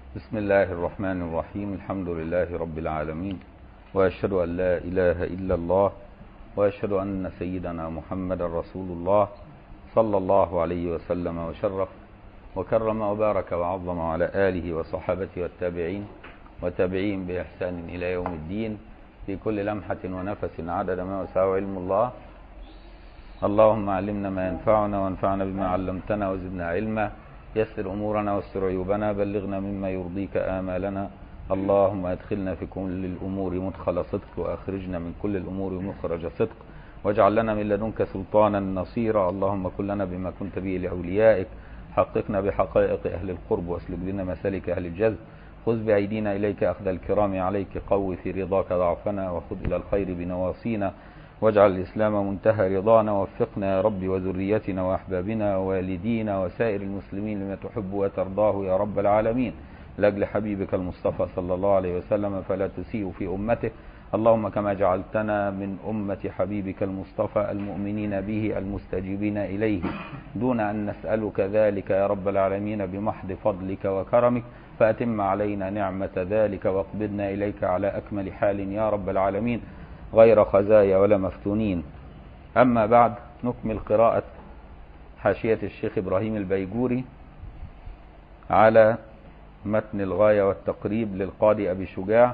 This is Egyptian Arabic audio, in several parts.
بسم الله الرحمن الرحيم الحمد لله رب العالمين وأشهد أن لا إله إلا الله وأشهد أن سيدنا محمد رسول الله صلى الله عليه وسلم وشرف وكرم وبارك وعظم على آله وصحابته والتابعين وتابعين بإحسان إلى يوم الدين في كل لمحة ونفس عدد ما وسع علم الله اللهم علمنا ما ينفعنا وانفعنا بما علمتنا وزدنا علما يسر أمورنا واستر عيوبنا بلغنا مما يرضيك آمالنا اللهم ادخلنا في كل الأمور مدخل صدق وأخرجنا من كل الأمور مخرج صدق واجعل لنا من لدنك سلطانا نصيرا اللهم كن لنا بما كنت به لأوليائك حققنا بحقائق أهل القرب واسلك بنا مسالك أهل الجذب خذ بأيدينا إليك أخذ الكرام عليك قوي في رضاك ضعفنا وخذ إلى الخير بنواصينا واجعل الإسلام منتهى رضانا وفقنا يا رب وذريتنا وأحبابنا ووالدينا وسائر المسلمين لما تحب وترضاه يا رب العالمين لأجل حبيبك المصطفى صلى الله عليه وسلم فلا تسيء في أمته اللهم كما جعلتنا من أمة حبيبك المصطفى المؤمنين به المستجيبين إليه دون أن نسألك ذلك يا رب العالمين بمحض فضلك وكرمك فأتم علينا نعمة ذلك واقبضنا إليك على أكمل حال يا رب العالمين غير خزايا ولا مفتونين أما بعد نكمل قراءة حاشية الشيخ إبراهيم البيجوري على متن الغاية والتقريب للقاضي أبي شجاع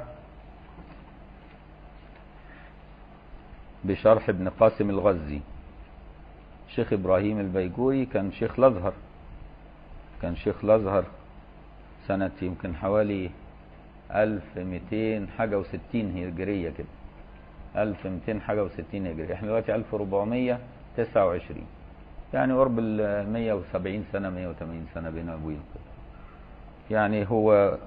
بشرح ابن قاسم الغزي شيخ إبراهيم البيجوري كان شيخ الأزهر كان شيخ الأزهر سنة يمكن حوالي 1200 حاجة وستين هجرية كده 1200 حاجة وستين هجري احنا دلوقتي 1429 يعني قرب ال 170 سنة 180 سنة بين أبوين يعني هو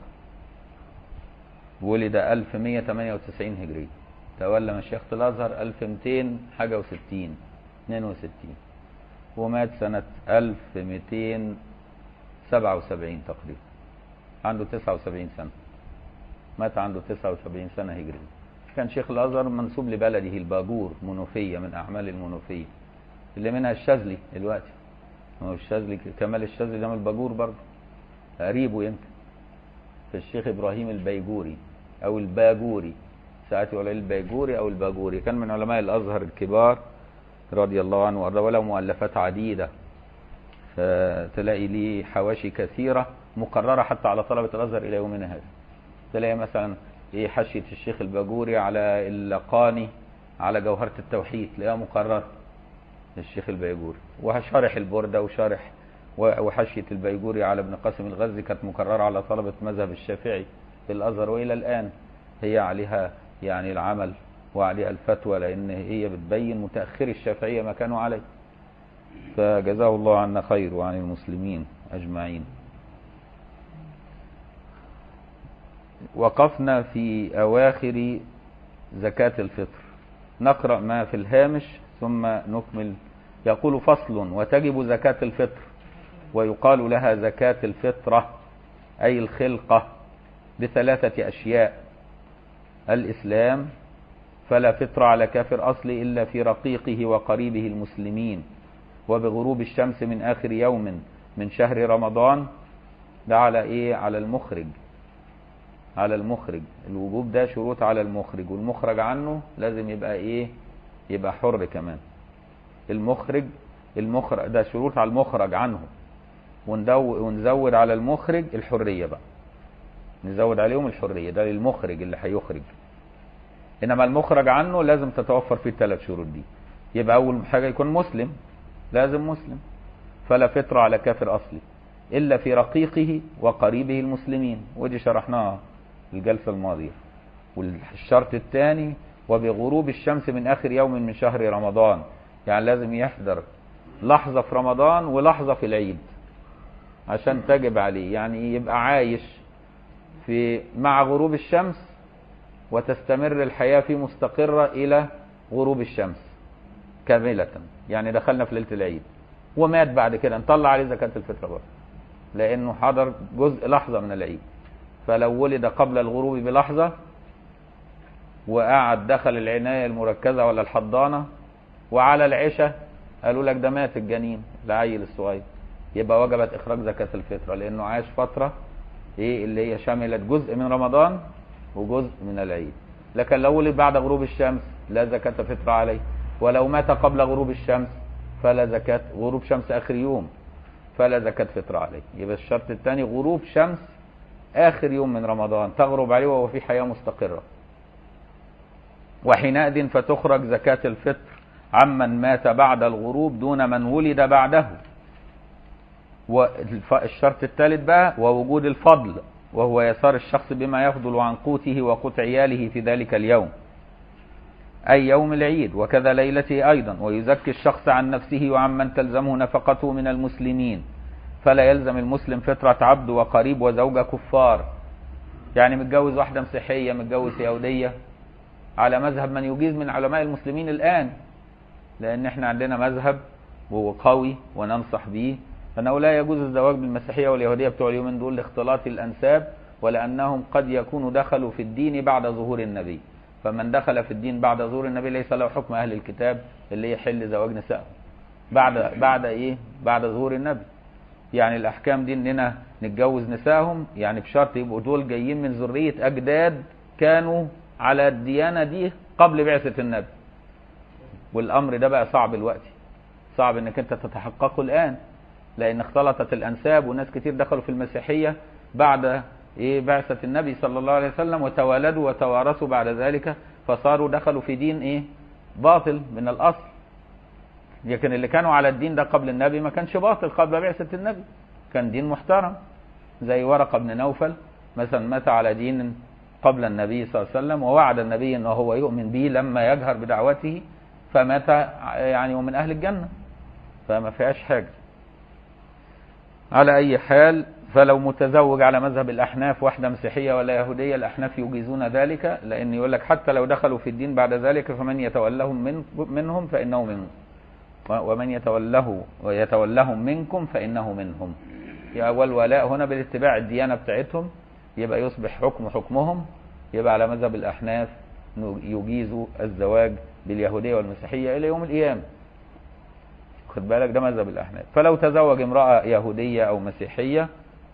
ولد 1198 هجري تولى مشيخة الأزهر 1200 حاجة وستين 62 ومات سنة 1277 تقريبا عنده 79 سنة مات عنده 79 سنة هجري كان شيخ الازهر منسوب لبلده الباجور منوفيه من اعمال المنوفيه اللي منها الشاذلي دلوقتي هو الشاذلي كمال الشاذلي ده من الباجور برضه قريبه يمكن في الشيخ ابراهيم البيجوري او الباجوري ساعات يقول البيجوري او الباجوري كان من علماء الازهر الكبار رضي الله عنه وارضاه وله مؤلفات عديده فتلاقي ليه حواشي كثيره مقرره حتى على طلبه الازهر الى يومنا هذا تلاقي مثلا ايه حاشيه الشيخ الباجوري على اللقاني على جوهره التوحيد تلاقيها مقرره للشيخ البيجوري وشارح البرده وشارح وحاشيه البيجوري على ابن قاسم الغزي كانت مكرره على طلبه مذهب الشافعي في الازهر والى الان هي عليها يعني العمل وعليها الفتوى لان هي بتبين متاخري الشافعيه ما كانوا عليه فجزاه الله عنا خير وعن المسلمين اجمعين وقفنا في أواخر زكاة الفطر نقرأ ما في الهامش ثم نكمل يقول فصل وتجب زكاة الفطر ويقال لها زكاة الفطرة أي الخلقة بثلاثة أشياء الإسلام فلا فطر على كافر أصل إلا في رقيقه وقريبه المسلمين وبغروب الشمس من آخر يوم من شهر رمضان ده على إيه على المخرج على المخرج الوجوب ده شروط على المخرج والمخرج عنه لازم يبقى ايه يبقى حر كمان المخرج المخرج ده شروط على المخرج عنه ونزود على المخرج الحرية بقى نزود عليهم الحرية ده للمخرج اللي هيخرج انما المخرج عنه لازم تتوفر فيه الثلاث شروط دي يبقى اول حاجة يكون مسلم لازم مسلم فلا فطر على كافر اصلي الا في رقيقه وقريبه المسلمين ودي شرحناها الجلسة الماضية والشرط الثاني وبغروب الشمس من آخر يوم من شهر رمضان يعني لازم يحضر لحظة في رمضان ولحظة في العيد عشان تجب عليه يعني يبقى عايش في مع غروب الشمس وتستمر الحياة فيه مستقرة إلى غروب الشمس كاملة يعني دخلنا في ليلة العيد ومات بعد كده نطلع عليه زكاة الفطر برضه لأنه حضر جزء لحظة من العيد فلو ولد قبل الغروب بلحظة وقعد دخل العناية المركزة ولا الحضانة وعلى العشاء قالوا لك ده مات الجنين العيل الصغير يبقى وجبت إخراج زكاة الفطرة لأنه عاش فترة ايه اللي هي شملت جزء من رمضان وجزء من العيد لكن لو ولد بعد غروب الشمس لا زكاة فطر عليه ولو مات قبل غروب الشمس فلا زكاة غروب شمس آخر يوم فلا زكاة فطر عليه يبقى الشرط الثاني غروب شمس آخر يوم من رمضان تغرب عليه وهو في حياة مستقرة وحينئذ فتخرج زكاة الفطر عمن مات بعد الغروب دون من ولد بعده والشرط الثالث بقى ووجود الفضل وهو يسار الشخص بما يفضل عن قوته وقوت عياله في ذلك اليوم أي يوم العيد وكذا ليلته أيضا ويزكي الشخص عن نفسه وعمن تلزمه نفقته من المسلمين فلا يلزم المسلم فطرة عبد وقريب وزوجة كفار يعني متجوز واحدة مسيحية متجوز يهودية على مذهب من يجيز من علماء المسلمين الآن لأن احنا عندنا مذهب وهو قوي وننصح به أنه لا يجوز الزواج بالمسيحية واليهودية بتوع اليومين دول لاختلاط الأنساب ولأنهم قد يكونوا دخلوا في الدين بعد ظهور النبي فمن دخل في الدين بعد ظهور النبي ليس له حكم أهل الكتاب اللي يحل زواج نسائهم بعد بعد إيه؟ بعد ظهور النبي يعني الأحكام دي إننا نتجوز نسائهم يعني بشرط يبقوا دول جايين من ذرية أجداد كانوا على الديانة دي قبل بعثة النبي والأمر ده بقى صعب الوقت صعب إنك أنت تتحققه الآن لأن اختلطت الأنساب وناس كتير دخلوا في المسيحية بعد إيه بعثة النبي صلى الله عليه وسلم وتوالدوا وتوارثوا بعد ذلك فصاروا دخلوا في دين إيه باطل من الأصل لكن اللي كانوا على الدين ده قبل النبي ما كانش باطل قبل بعثة النبي كان دين محترم زي ورقة بن نوفل مثلا مات على دين قبل النبي صلى الله عليه وسلم ووعد النبي أنه هو يؤمن به لما يجهر بدعوته فمات يعني ومن أهل الجنة فما فيهاش حاجة على أي حال فلو متزوج على مذهب الأحناف واحدة مسيحية ولا يهودية الأحناف يجيزون ذلك لأن يقول لك حتى لو دخلوا في الدين بعد ذلك فمن يتولهم من منهم فإنه منهم ومن يتوله ويتولهم منكم فإنه منهم والولاء هنا بالاتباع الديانة بتاعتهم يبقى يصبح حكم حكمهم يبقى على مذهب الأحناف يجيز الزواج باليهودية والمسيحية إلى يوم القيامة خد بالك ده مذهب الأحناف فلو تزوج امرأة يهودية أو مسيحية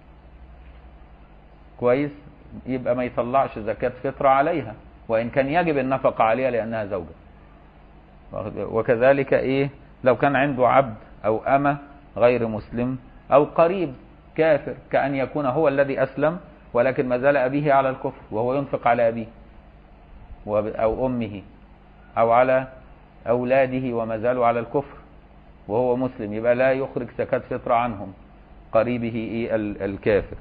كويس يبقى ما يطلعش زكاة فطرة عليها وإن كان يجب النفقة عليها لأنها زوجة وكذلك إيه لو كان عنده عبد أو أمة غير مسلم أو قريب كافر كأن يكون هو الذي أسلم ولكن ما زال أبيه على الكفر وهو ينفق على أبيه أو أمه أو على أولاده وما زالوا على الكفر وهو مسلم يبقى لا يخرج زكاة فطرة عنهم قريبه إيه الكافر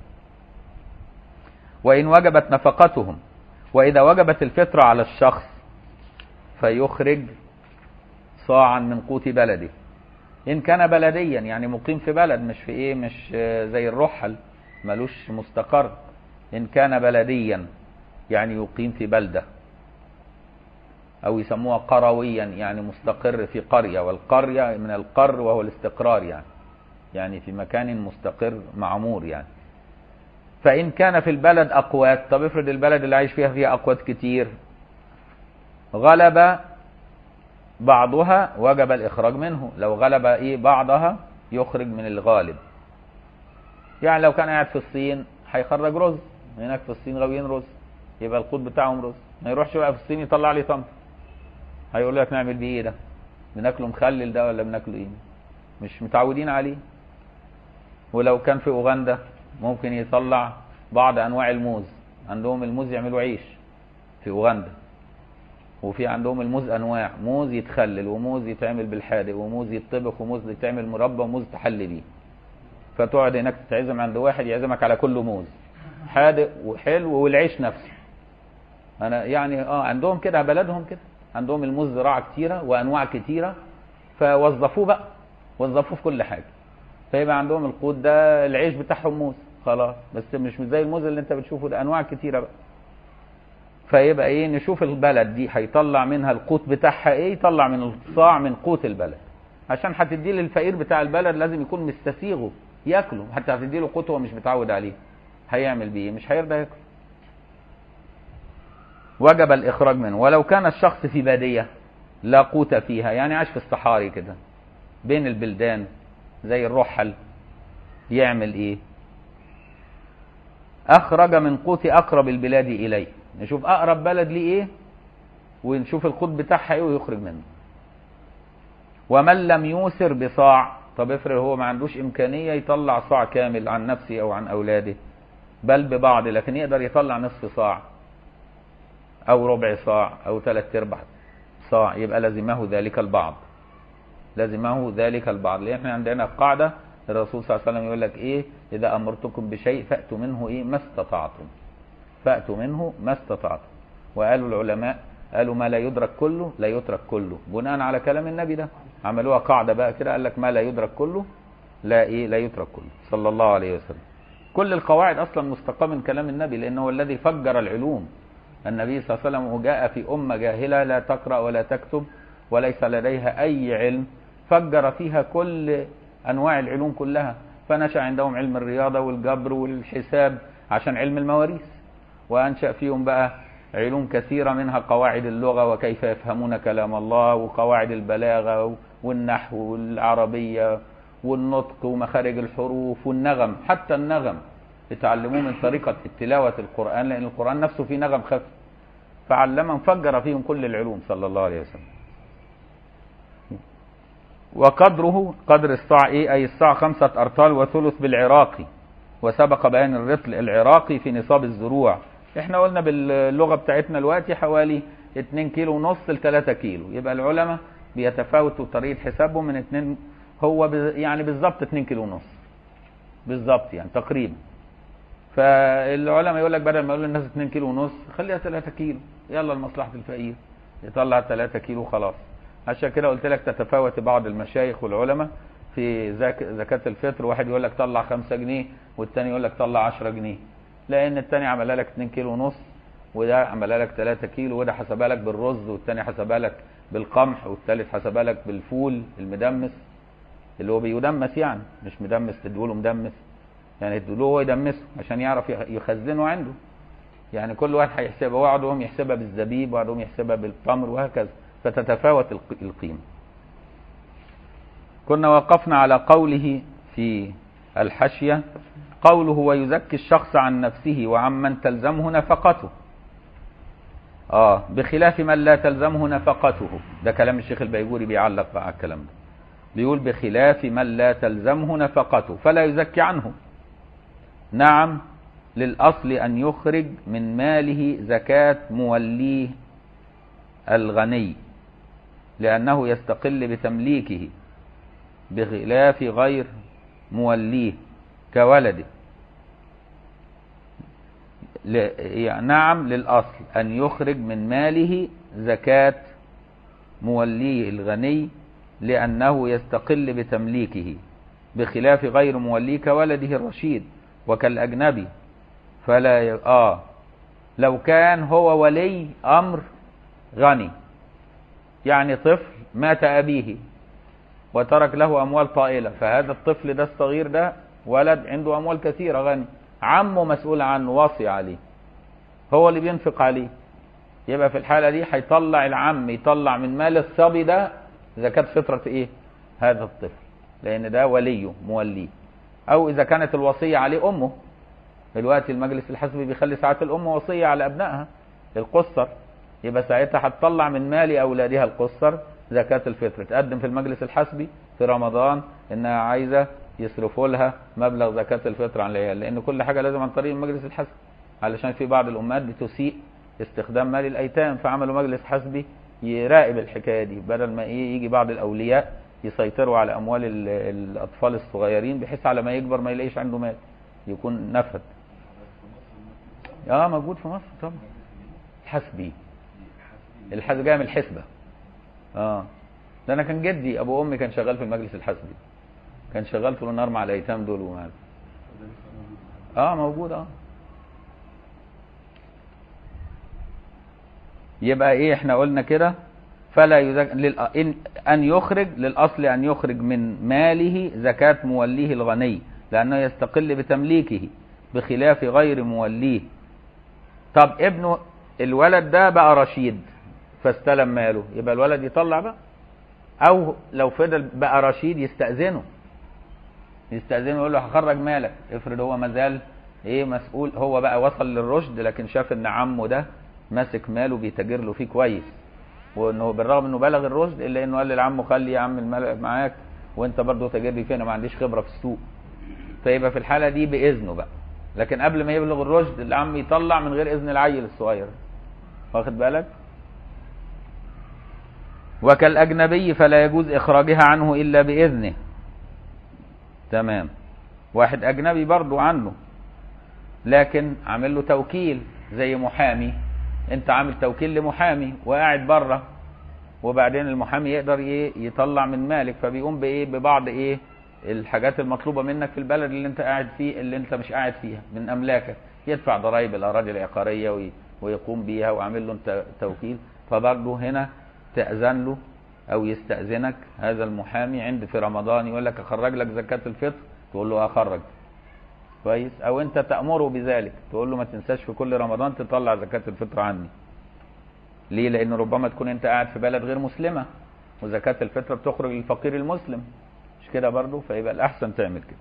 وإن وجبت نفقتهم وإذا وجبت الفطرة على الشخص فيخرج صاعا من قوت بلده إن كان بلديا يعني مقيم في بلد مش في إيه مش زي الرحل ملوش مستقر إن كان بلديا يعني يقيم في بلدة أو يسموها قرويا يعني مستقر في قرية والقرية من القر وهو الاستقرار يعني يعني في مكان مستقر معمور يعني فإن كان في البلد أقوات طب افرض البلد اللي عايش فيها فيها أقوات كتير غلب بعضها وجب الإخراج منه لو غلب إيه بعضها يخرج من الغالب يعني لو كان قاعد في الصين هيخرج رز هناك في الصين غاويين رز يبقى القوت بتاعهم رز ما يروحش بقى في الصين يطلع لي طمط هيقول لك نعمل بيه ايه ده بناكله مخلل ده ولا بناكله ايه مش متعودين عليه ولو كان في اوغندا ممكن يطلع بعض انواع الموز عندهم الموز يعملوا عيش في اوغندا وفي عندهم الموز انواع موز يتخلل وموز يتعمل بالحادق وموز يتطبخ وموز يتعمل مربى وموز تحل بيه فتقعد هناك تتعزم عند واحد يعزمك على كل موز حادق وحلو والعيش نفسه انا يعني اه عندهم كده بلدهم كده عندهم الموز زراعه كتيره وانواع كتيره فوظفوه بقى وظفوه في كل حاجه فيبقى عندهم القوت ده العيش بتاعهم موز خلاص بس مش زي الموز اللي انت بتشوفه ده انواع كتيره بقى فيبقى ايه نشوف البلد دي هيطلع منها القوت بتاعها ايه يطلع من الصاع من قوت البلد عشان هتديه للفقير بتاع البلد لازم يكون مستسيغه ياكله حتى هتدي له قوت هو مش متعود عليه هيعمل بيه مش هيرضى ياكل وجب الاخراج منه ولو كان الشخص في باديه لا قوت فيها يعني عاش في الصحاري كده بين البلدان زي الرحل يعمل ايه اخرج من قوت اقرب البلاد اليه نشوف اقرب بلد ليه ايه ونشوف القوت بتاعها ايه ويخرج منه ومن لم يوسر بصاع طب افرض هو ما عندوش امكانيه يطلع صاع كامل عن نفسه او عن اولاده بل ببعض لكن يقدر يطلع نصف صاع او ربع صاع او ثلاث ارباع صاع يبقى لزمه ذلك البعض لزمه ذلك البعض لان احنا عندنا قاعده الرسول صلى الله عليه وسلم يقول لك ايه اذا امرتكم بشيء فاتوا منه ايه ما استطعتم فاتوا منه ما استطعتم وقالوا العلماء قالوا ما لا يدرك كله لا يترك كله بناء على كلام النبي ده عملوها قاعده بقى كده قال لك ما لا يدرك كله لا ايه لا يترك كله صلى الله عليه وسلم كل القواعد اصلا مستقاه من كلام النبي لانه هو الذي فجر العلوم النبي صلى الله عليه وسلم وجاء في امه جاهله لا تقرا ولا تكتب وليس لديها اي علم فجر فيها كل انواع العلوم كلها فنشا عندهم علم الرياضه والجبر والحساب عشان علم المواريث وانشا فيهم بقى علوم كثيره منها قواعد اللغه وكيف يفهمون كلام الله وقواعد البلاغه والنحو والعربيه والنطق ومخارج الحروف والنغم حتى النغم اتعلموه من طريقه تلاوه القران لان القران نفسه فيه نغم خفي فعلمهم فجر فيهم كل العلوم صلى الله عليه وسلم وقدره قدر الصاع ايه اي الصاع خمسة ارطال وثلث بالعراقي وسبق بيان الرطل العراقي في نصاب الزروع احنا قلنا باللغة بتاعتنا دلوقتي حوالي 2 كيلو ونص ل 3 كيلو يبقى العلماء بيتفاوتوا طريقة حسابهم من 2 هو يعني بالظبط 2 كيلو ونص بالظبط يعني تقريبا فالعلماء يقول لك بدل ما يقول للناس 2 كيلو ونص خليها 3 كيلو يلا لمصلحة الفقير يطلع 3 كيلو خلاص عشان كده قلت لك تتفاوت بعض المشايخ والعلماء في زكاة الفطر واحد يقول لك طلع 5 جنيه والتاني يقول لك طلع 10 جنيه لان التاني عملها لك 2 كيلو ونص وده عملها لك 3 كيلو وده حسبها لك بالرز والتاني حسبها لك بالقمح والتالت حسبها لك بالفول المدمس اللي هو بيدمس يعني مش مدمس تدوله مدمس يعني تدوله هو يدمسه عشان يعرف يخزنه عنده يعني كل واحد هيحسبها وبعضهم يحسبها بالزبيب وبعضهم يحسبها بالتمر وهكذا فتتفاوت القيمة كنا وقفنا على قوله في الحشية قوله ويزكي الشخص عن نفسه وعمن تلزمه نفقته آه بخلاف من لا تلزمه نفقته ده كلام الشيخ البيجوري بيعلق بقى على الكلام ده بيقول بخلاف من لا تلزمه نفقته فلا يزكي عنه نعم للأصل أن يخرج من ماله زكاة موليه الغني لأنه يستقل بتمليكه بخلاف غير موليه كولده يعني نعم للأصل أن يخرج من ماله زكاة موليه الغني لأنه يستقل بتمليكه بخلاف غير موليه كولده الرشيد وكالأجنبي فلا ي... آه لو كان هو ولي أمر غني يعني طفل مات أبيه وترك له أموال طائلة فهذا الطفل ده الصغير ده ولد عنده أموال كثيرة غني عمه مسؤول عنه واصي عليه هو اللي بينفق عليه يبقى في الحالة دي هيطلع العم يطلع من مال الصبي ده زكاة فطرة ايه هذا الطفل لان ده وليه موليه او اذا كانت الوصية عليه امه دلوقتي المجلس الحسبي بيخلي ساعات الام وصية على ابنائها القصر يبقى ساعتها هتطلع من مال اولادها القصر زكاة الفطر تقدم في المجلس الحسبي في رمضان انها عايزة يصرفوا لها مبلغ زكاة الفطر عن العيال لان كل حاجة لازم عن طريق المجلس الحسبي علشان في بعض الامهات بتسيء استخدام مال الايتام فعملوا مجلس حسبي يراقب الحكاية دي بدل ما ايه يجي بعض الاولياء يسيطروا على اموال الاطفال الصغيرين بحيث على ما يكبر ما يلاقيش عنده مال يكون نفد اه موجود في مصر طبعا حسبي الحسبي جاي من الحسبة اه ده انا كان جدي ابو امي كان شغال في المجلس الحسبي كان شغال طول النهار مع الايتام دول ومع اه موجود اه يبقى ايه احنا قلنا كده فلا يزك... لل... إن... ان يخرج للاصل ان يخرج من ماله زكاة موليه الغني لانه يستقل بتمليكه بخلاف غير موليه طب ابنه الولد ده بقى رشيد فاستلم ماله يبقى الولد يطلع بقى او لو فضل بقى رشيد يستأذنه يستأذنه يقول له هخرج مالك افرض هو مازال ايه مسؤول هو بقى وصل للرشد لكن شاف ان عمه ده ماسك ماله بيتاجر له فيه كويس وانه بالرغم انه بلغ الرشد الا انه قال لعمه خلي يا عم المال معاك وانت برضه تاجر لي فيه انا ما عنديش خبره في السوق فيبقى في الحاله دي باذنه بقى لكن قبل ما يبلغ الرشد العم يطلع من غير اذن العيل الصغير واخد بالك وكالاجنبي فلا يجوز اخراجها عنه الا باذنه تمام واحد اجنبي برضه عنه لكن عامل له توكيل زي محامي انت عامل توكيل لمحامي وقاعد بره وبعدين المحامي يقدر ايه يطلع من مالك فبيقوم بايه ببعض ايه الحاجات المطلوبه منك في البلد اللي انت قاعد فيه اللي انت مش قاعد فيها من املاكك يدفع ضرائب الاراضي العقاريه وي- ويقوم بيها وعامل له انت توكيل فبرضه هنا تاذن له او يستاذنك هذا المحامي عند في رمضان يقول لك اخرج لك زكاه الفطر تقول له اخرج كويس او انت تامره بذلك تقول له ما تنساش في كل رمضان تطلع زكاه الفطر عني ليه لان ربما تكون انت قاعد في بلد غير مسلمه وزكاه الفطر بتخرج للفقير المسلم مش كده برضه فيبقى الاحسن تعمل كده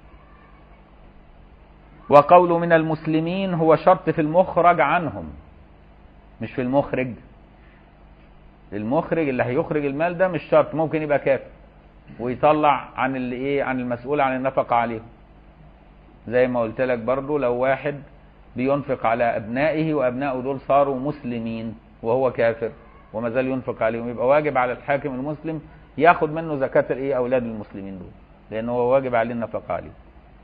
وقوله من المسلمين هو شرط في المخرج عنهم مش في المخرج المخرج اللي هيخرج المال ده مش شرط ممكن يبقى كافر ويطلع عن اللي ايه عن المسؤول عن النفقه عليهم زي ما قلت لك برضو لو واحد بينفق على ابنائه وابنائه دول صاروا مسلمين وهو كافر وما زال ينفق عليهم يبقى واجب على الحاكم المسلم ياخد منه زكاة الايه اولاد المسلمين دول لان هو واجب عليه النفقة عليهم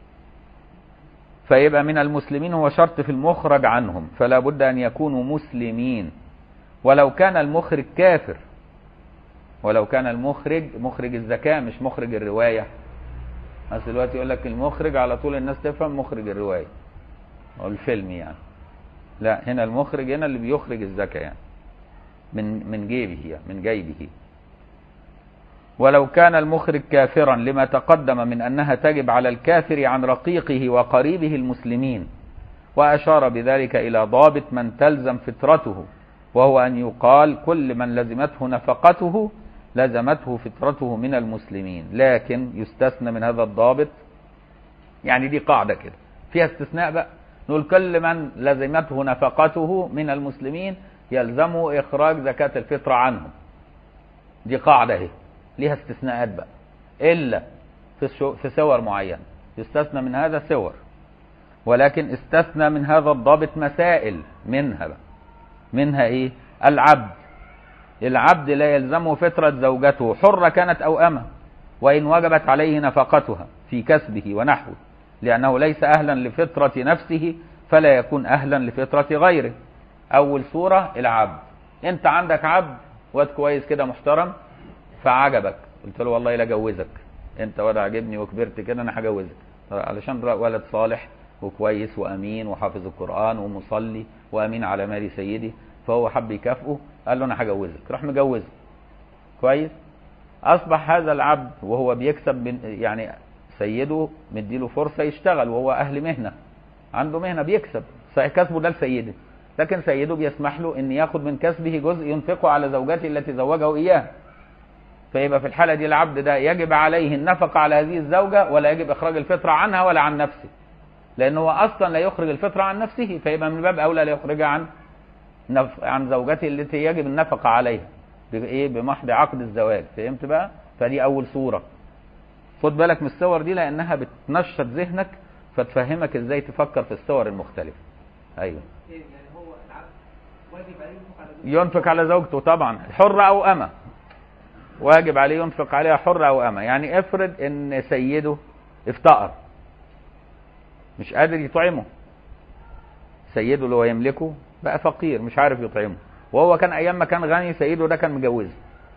فيبقى من المسلمين هو شرط في المخرج عنهم فلا بد ان يكونوا مسلمين ولو كان المخرج كافر ولو كان المخرج مخرج الزكاة مش مخرج الرواية بس دلوقتي يقول لك المخرج على طول الناس تفهم مخرج الرواية او الفيلم يعني لا هنا المخرج هنا اللي بيخرج الزكاة يعني من من جيبه يعني من جيبه ولو كان المخرج كافرا لما تقدم من انها تجب على الكافر عن رقيقه وقريبه المسلمين واشار بذلك الى ضابط من تلزم فطرته وهو ان يقال كل من لزمته نفقته لزمته فطرته من المسلمين لكن يستثنى من هذا الضابط يعني دي قاعده كده فيها استثناء بقى نقول كل من لزمته نفقته من المسلمين يلزمه اخراج زكاه الفطر عنهم دي قاعده اهي ليها استثناءات بقى الا في الشو... في صور معينه يستثنى من هذا صور ولكن استثنى من هذا الضابط مسائل منها بقى منها ايه العبد العبد لا يلزمه فطرة زوجته حرة كانت أو أمة وإن وجبت عليه نفقتها في كسبه ونحوه لأنه ليس أهلا لفطرة نفسه فلا يكون أهلا لفطرة غيره أول صورة العبد أنت عندك عبد واد كويس كده محترم فعجبك قلت له والله لا جوزك أنت واد عجبني وكبرت كده أنا هجوزك علشان ولد صالح وكويس وأمين وحافظ القرآن ومصلي وأمين على مال سيدي فهو حب يكافئه قال له انا هجوزك راح مجوزه كويس اصبح هذا العبد وهو بيكسب من يعني سيده مديله فرصه يشتغل وهو اهل مهنه عنده مهنه بيكسب كسبه ده لسيده لكن سيده بيسمح له ان ياخد من كسبه جزء ينفقه على زوجته التي زوجه اياها فيبقى في الحاله دي العبد ده يجب عليه النفقه على هذه الزوجه ولا يجب اخراج الفطره عنها ولا عن نفسه لانه هو اصلا لا يخرج الفطره عن نفسه فيبقى من باب اولى لا يخرجها عن نف... عن زوجته التي يجب النفقة عليها بإيه بمحض عقد الزواج فهمت بقى فدي أول صورة خد بالك من الصور دي لأنها بتنشط ذهنك فتفهمك إزاي تفكر في الصور المختلفة أيوه يعني هو العبد واجب عليه ينفق على زوجته ينفق على زوجته طبعا حرة أو أمة واجب عليه ينفق عليها حرة أو أمة يعني افرض إن سيده افتقر مش قادر يطعمه سيده اللي هو يملكه بقى فقير مش عارف يطعمه وهو كان ايام ما كان غني سيده ده كان مجوزه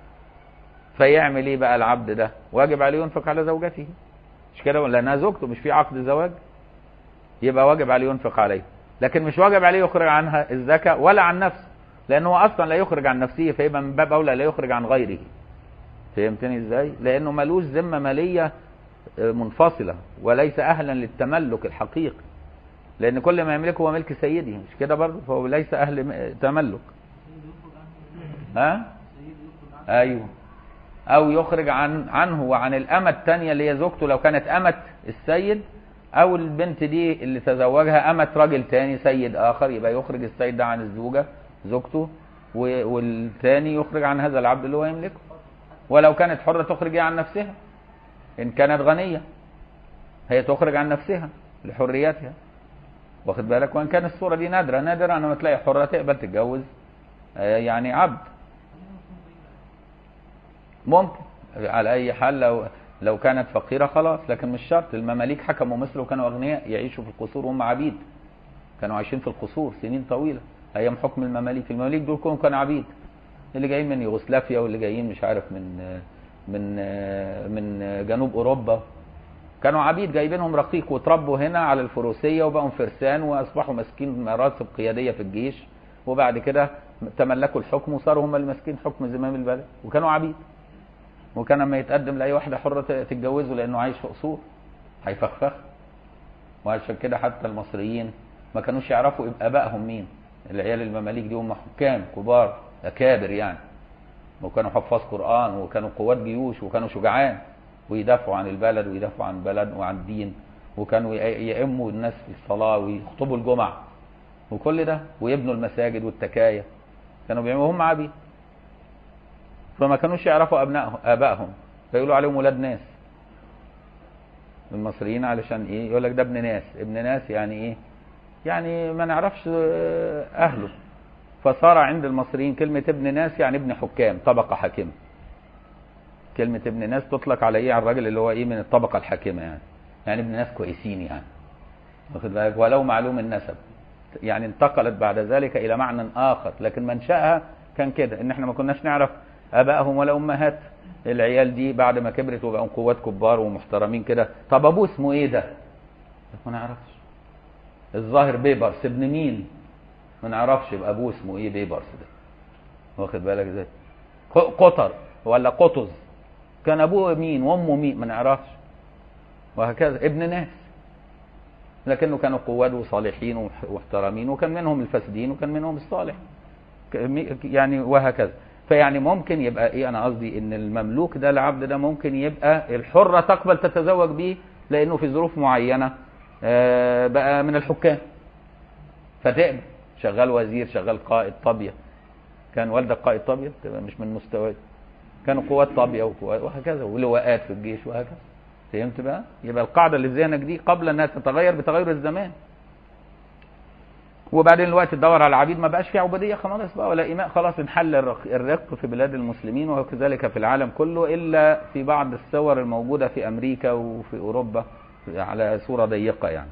فيعمل ايه بقى العبد ده واجب عليه ينفق على زوجته مش كده لانها زوجته مش في عقد زواج يبقى واجب عليه ينفق عليه لكن مش واجب عليه يخرج عنها الزكاة ولا عن نفسه لانه هو اصلا لا يخرج عن نفسه فيبقى من باب اولى لا يخرج عن غيره فهمتني ازاي لانه ملوش ذمه ماليه منفصله وليس اهلا للتملك الحقيقي لان كل ما يملكه هو ملك سيده مش كده برضه فهو ليس اهل م- تملك ها ايوه او يخرج عن عنه وعن الامه الثانيه اللي هي زوجته لو كانت امه السيد او البنت دي اللي تزوجها امت راجل تاني سيد اخر يبقى يخرج السيد ده عن الزوجه زوجته و- والتاني يخرج عن هذا العبد اللي هو يملكه ولو كانت حره تخرج عن نفسها ان كانت غنيه هي تخرج عن نفسها لحريتها واخد بالك وان كان الصوره دي نادره نادره انما تلاقي حره تقبل تتجوز آه، يعني عبد ممكن على اي حال لو لو كانت فقيره خلاص لكن مش شرط المماليك حكموا مصر وكانوا اغنياء يعيشوا في القصور وهم عبيد كانوا عايشين في القصور سنين طويله ايام حكم المماليك المماليك دول كلهم كانوا عبيد اللي جايين من يوغوسلافيا واللي جايين مش عارف من من من جنوب اوروبا كانوا عبيد جايبينهم رقيق وتربوا هنا على الفروسيه وبقوا فرسان واصبحوا ماسكين مناصب قياديه في الجيش وبعد كده تملكوا الحكم وصاروا هم اللي ماسكين حكم زمام البلد وكانوا عبيد وكان لما يتقدم لاي واحده حره تتجوزه لانه عايش في قصور هيفخفخ وعشان كده حتى المصريين ما كانوش يعرفوا يبقى ابائهم مين العيال المماليك دي هم حكام كبار اكابر يعني وكانوا حفاظ قران وكانوا قوات جيوش وكانوا شجعان ويدافعوا عن البلد ويدافعوا عن البلد وعن الدين وكانوا يأموا الناس في الصلاه ويخطبوا الجمع وكل ده ويبنوا المساجد والتكايا كانوا بيعملوا هم عبيد فما كانوش يعرفوا ابنائهم ابائهم فيقولوا عليهم ولاد ناس المصريين علشان ايه يقول لك ده ابن ناس ابن ناس يعني ايه يعني ما نعرفش اهله فصار عند المصريين كلمة ابن ناس يعني ابن حكام طبقة حاكمة كلمة ابن ناس تطلق على ايه على الراجل اللي هو ايه من الطبقة الحاكمة يعني يعني ابن ناس كويسين يعني واخد بالك ولو معلوم النسب يعني انتقلت بعد ذلك الى معنى اخر لكن منشأها كان كده ان احنا ما كناش نعرف ابائهم ولا امهات العيال دي بعد ما كبرت وبقوا قوات كبار ومحترمين كده طب ابوه اسمه ايه ده ما نعرفش الظاهر بيبرس ابن مين ما نعرفش يبقى ابوه اسمه ايه بيبرس ده واخد بالك ازاي قطر ولا قطز كان ابوه مين وامه مين ما نعرفش وهكذا ابن ناس لكنه كانوا قواد وصالحين ومحترمين وكان منهم الفاسدين وكان منهم الصالح يعني وهكذا فيعني ممكن يبقى ايه انا قصدي ان المملوك ده العبد ده ممكن يبقى الحرة تقبل تتزوج به لانه في ظروف معينة بقى من الحكام فتقبل شغال وزير شغال قائد طابية كان والدك قائد طابية تبقى مش من مستواه كانوا قوات طابية وهكذا ولواءات في الجيش وهكذا فهمت بقى يبقى القاعدة اللي في ذهنك دي قبل انها تتغير بتغير الزمان وبعدين الوقت تدور على العبيد ما بقاش في عبوديه خلاص بقى ولا ايماء خلاص انحل الرق في بلاد المسلمين وكذلك في العالم كله الا في بعض الصور الموجوده في امريكا وفي اوروبا على صوره ضيقه يعني.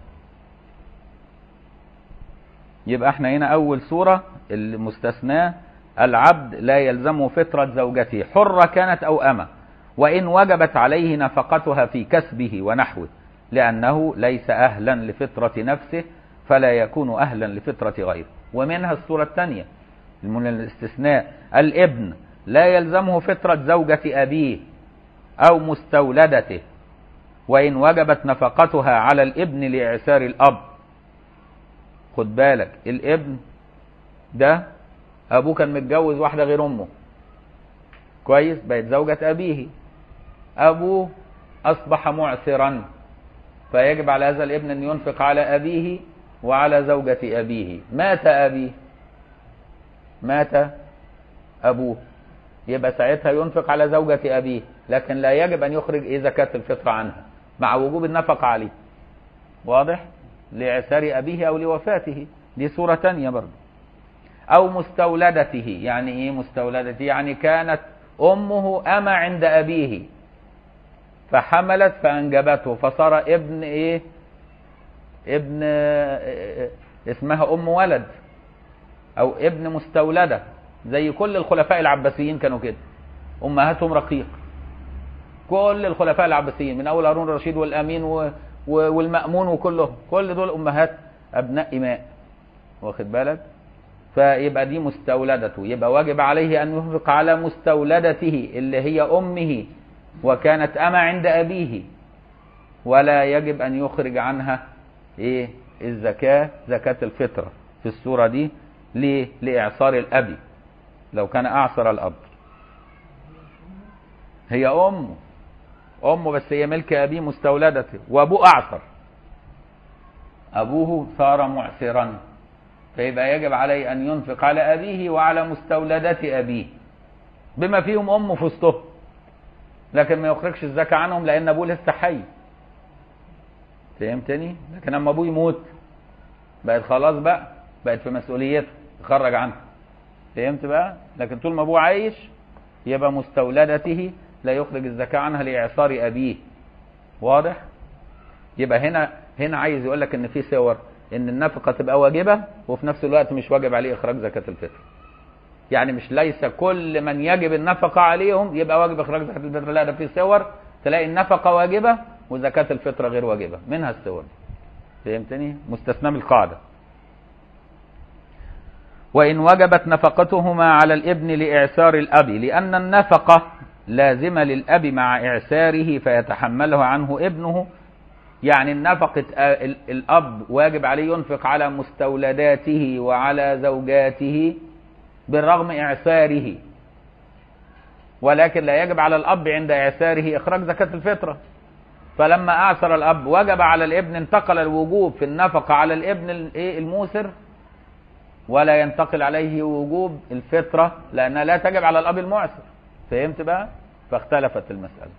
يبقى احنا هنا اول صوره المستثناه العبد لا يلزمه فطره زوجته حره كانت او امه وان وجبت عليه نفقتها في كسبه ونحوه لانه ليس اهلا لفطره نفسه فلا يكون أهلا لفطرة غيره ومنها الصورة الثانية من الاستثناء الابن لا يلزمه فطرة زوجة أبيه أو مستولدته وإن وجبت نفقتها على الابن لإعسار الأب خد بالك الابن ده أبوه كان متجوز واحدة غير أمه كويس بقت زوجة أبيه أبوه أصبح معسرا فيجب على هذا الابن أن ينفق على أبيه وعلى زوجة أبيه مات أبيه مات أبوه يبقى ساعتها ينفق على زوجة أبيه لكن لا يجب أن يخرج إيه زكاة الفطر عنها مع وجوب النفقة عليه واضح لإعسار أبيه أو لوفاته دي صورة تانية برضه أو مستولدته يعني إيه مستولدته يعني كانت أمه أما عند أبيه فحملت فأنجبته فصار ابن إيه ابن اسمها ام ولد او ابن مستولده زي كل الخلفاء العباسيين كانوا كده امهاتهم رقيق كل الخلفاء العباسيين من اول هارون الرشيد والامين و... و... والمامون وكلهم كل دول امهات ابناء اماء واخد بالك فيبقى دي مستولدته يبقى واجب عليه ان ينفق على مستولدته اللي هي امه وكانت اما عند ابيه ولا يجب ان يخرج عنها ايه الزكاة زكاة الفطرة في الصورة دي ليه لإعصار الأب لو كان أعصر الأب هي أمه أمه بس هي ملك أبيه مستولدته وأبوه أعصر ابوه صار معسرا فيبقى يجب عليه ان ينفق على ابيه وعلى مستولدات ابيه بما فيهم امه في وسطهم لكن ما يخرجش الزكاه عنهم لان ابوه لسه حي فهمتني لكن اما ابوه يموت بقت خلاص بقى بقت في مسؤوليته يخرج عنها فهمت بقى لكن طول ما ابوه عايش يبقى مستولدته لا يخرج الزكاه عنها لاعصار ابيه واضح يبقى هنا هنا عايز يقول لك ان في صور ان النفقه تبقى واجبه وفي نفس الوقت مش واجب عليه اخراج زكاه الفطر يعني مش ليس كل من يجب النفقه عليهم يبقى واجب اخراج زكاه الفطر لا ده في صور تلاقي النفقه واجبه وزكاه الفطر غير واجبه منها الصور فهمتني مستثنى من القاعده وإن وجبت نفقتهما على الابن لإعسار الأب لأن النفقة لازمة للأب مع إعساره فيتحملها عنه ابنه يعني النفقة ال- الأب واجب عليه ينفق على مستولداته وعلى زوجاته بالرغم إعساره ولكن لا يجب على الأب عند إعساره إخراج زكاة الفطرة فلما أعسر الأب وجب على الابن انتقل الوجوب في النفقة على الابن ال- إيه الموسر ولا ينتقل عليه وجوب الفطرة لأنها لا تجب على الأب المعسر فهمت بقى؟ فاختلفت المسألة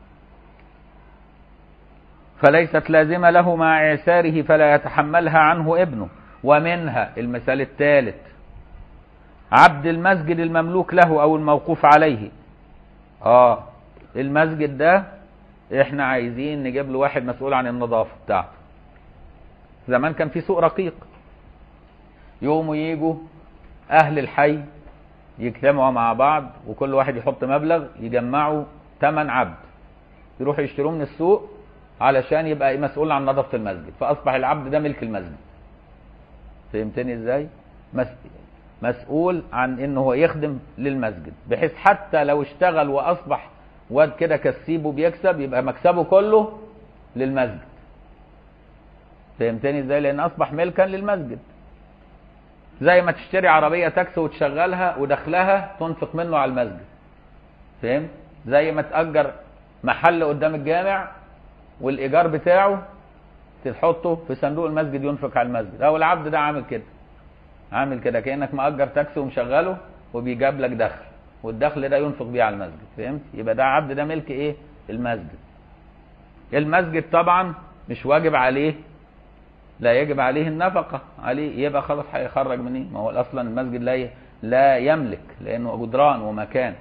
فليست لازمة له مع إعساره فلا يتحملها عنه ابنه ومنها المثال الثالث عبد المسجد المملوك له أو الموقوف عليه آه المسجد ده احنا عايزين نجيب له واحد مسؤول عن النظافة بتاعته زمان كان في سوق رقيق يقوموا يجوا اهل الحي يجتمعوا مع بعض وكل واحد يحط مبلغ يجمعوا ثمن عبد يروحوا يشتروه من السوق علشان يبقى مسؤول عن نظافه المسجد فاصبح العبد ده ملك المسجد فهمتني ازاي مس... مسؤول عن انه هو يخدم للمسجد بحيث حتى لو اشتغل واصبح واد كده كسيب وبيكسب يبقى مكسبه كله للمسجد فهمتني ازاي لان اصبح ملكا للمسجد زي ما تشتري عربية تاكسي وتشغلها ودخلها تنفق منه على المسجد فهمت زي ما تأجر محل قدام الجامع والإيجار بتاعه تحطه في صندوق المسجد ينفق على المسجد أو العبد ده عامل كده عامل كده كأنك مأجر تاكسي ومشغله وبيجاب لك دخل والدخل ده ينفق بيه على المسجد فهمت يبقى ده عبد ده ملك ايه المسجد المسجد طبعا مش واجب عليه لا يجب عليه النفقة عليه يبقى خلاص هيخرج منين ما هو اصلا المسجد لا ي- لا يملك لانه جدران ومكان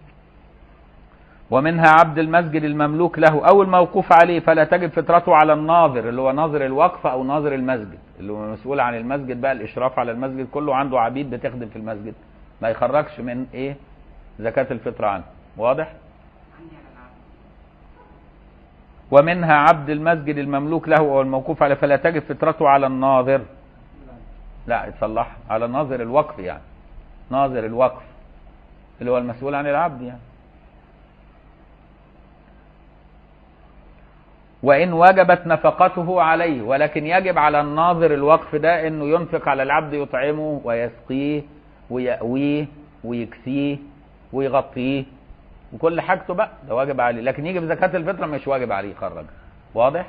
ومنها عبد المسجد المملوك له او الموقوف عليه فلا تجب فطرته على الناظر اللي هو ناظر الوقف او ناظر المسجد اللي هو مسؤول عن المسجد بقى الاشراف على المسجد كله عنده عبيد بتخدم في المسجد ما يخرجش من ايه زكاة الفطر عنه واضح عندي على العبد ومنها عبد المسجد المملوك له او الموقوف عليه فلا تجب فطرته على الناظر لا يتصلح على ناظر الوقف يعني ناظر الوقف اللي هو المسؤول عن العبد يعني وإن وجبت نفقته عليه ولكن يجب على الناظر الوقف ده إنه ينفق على العبد يطعمه ويسقيه ويأويه ويكسيه ويغطيه وكل حاجته بقى ده واجب عليه لكن يجي بزكاة الفطرة مش واجب عليه يخرج واضح؟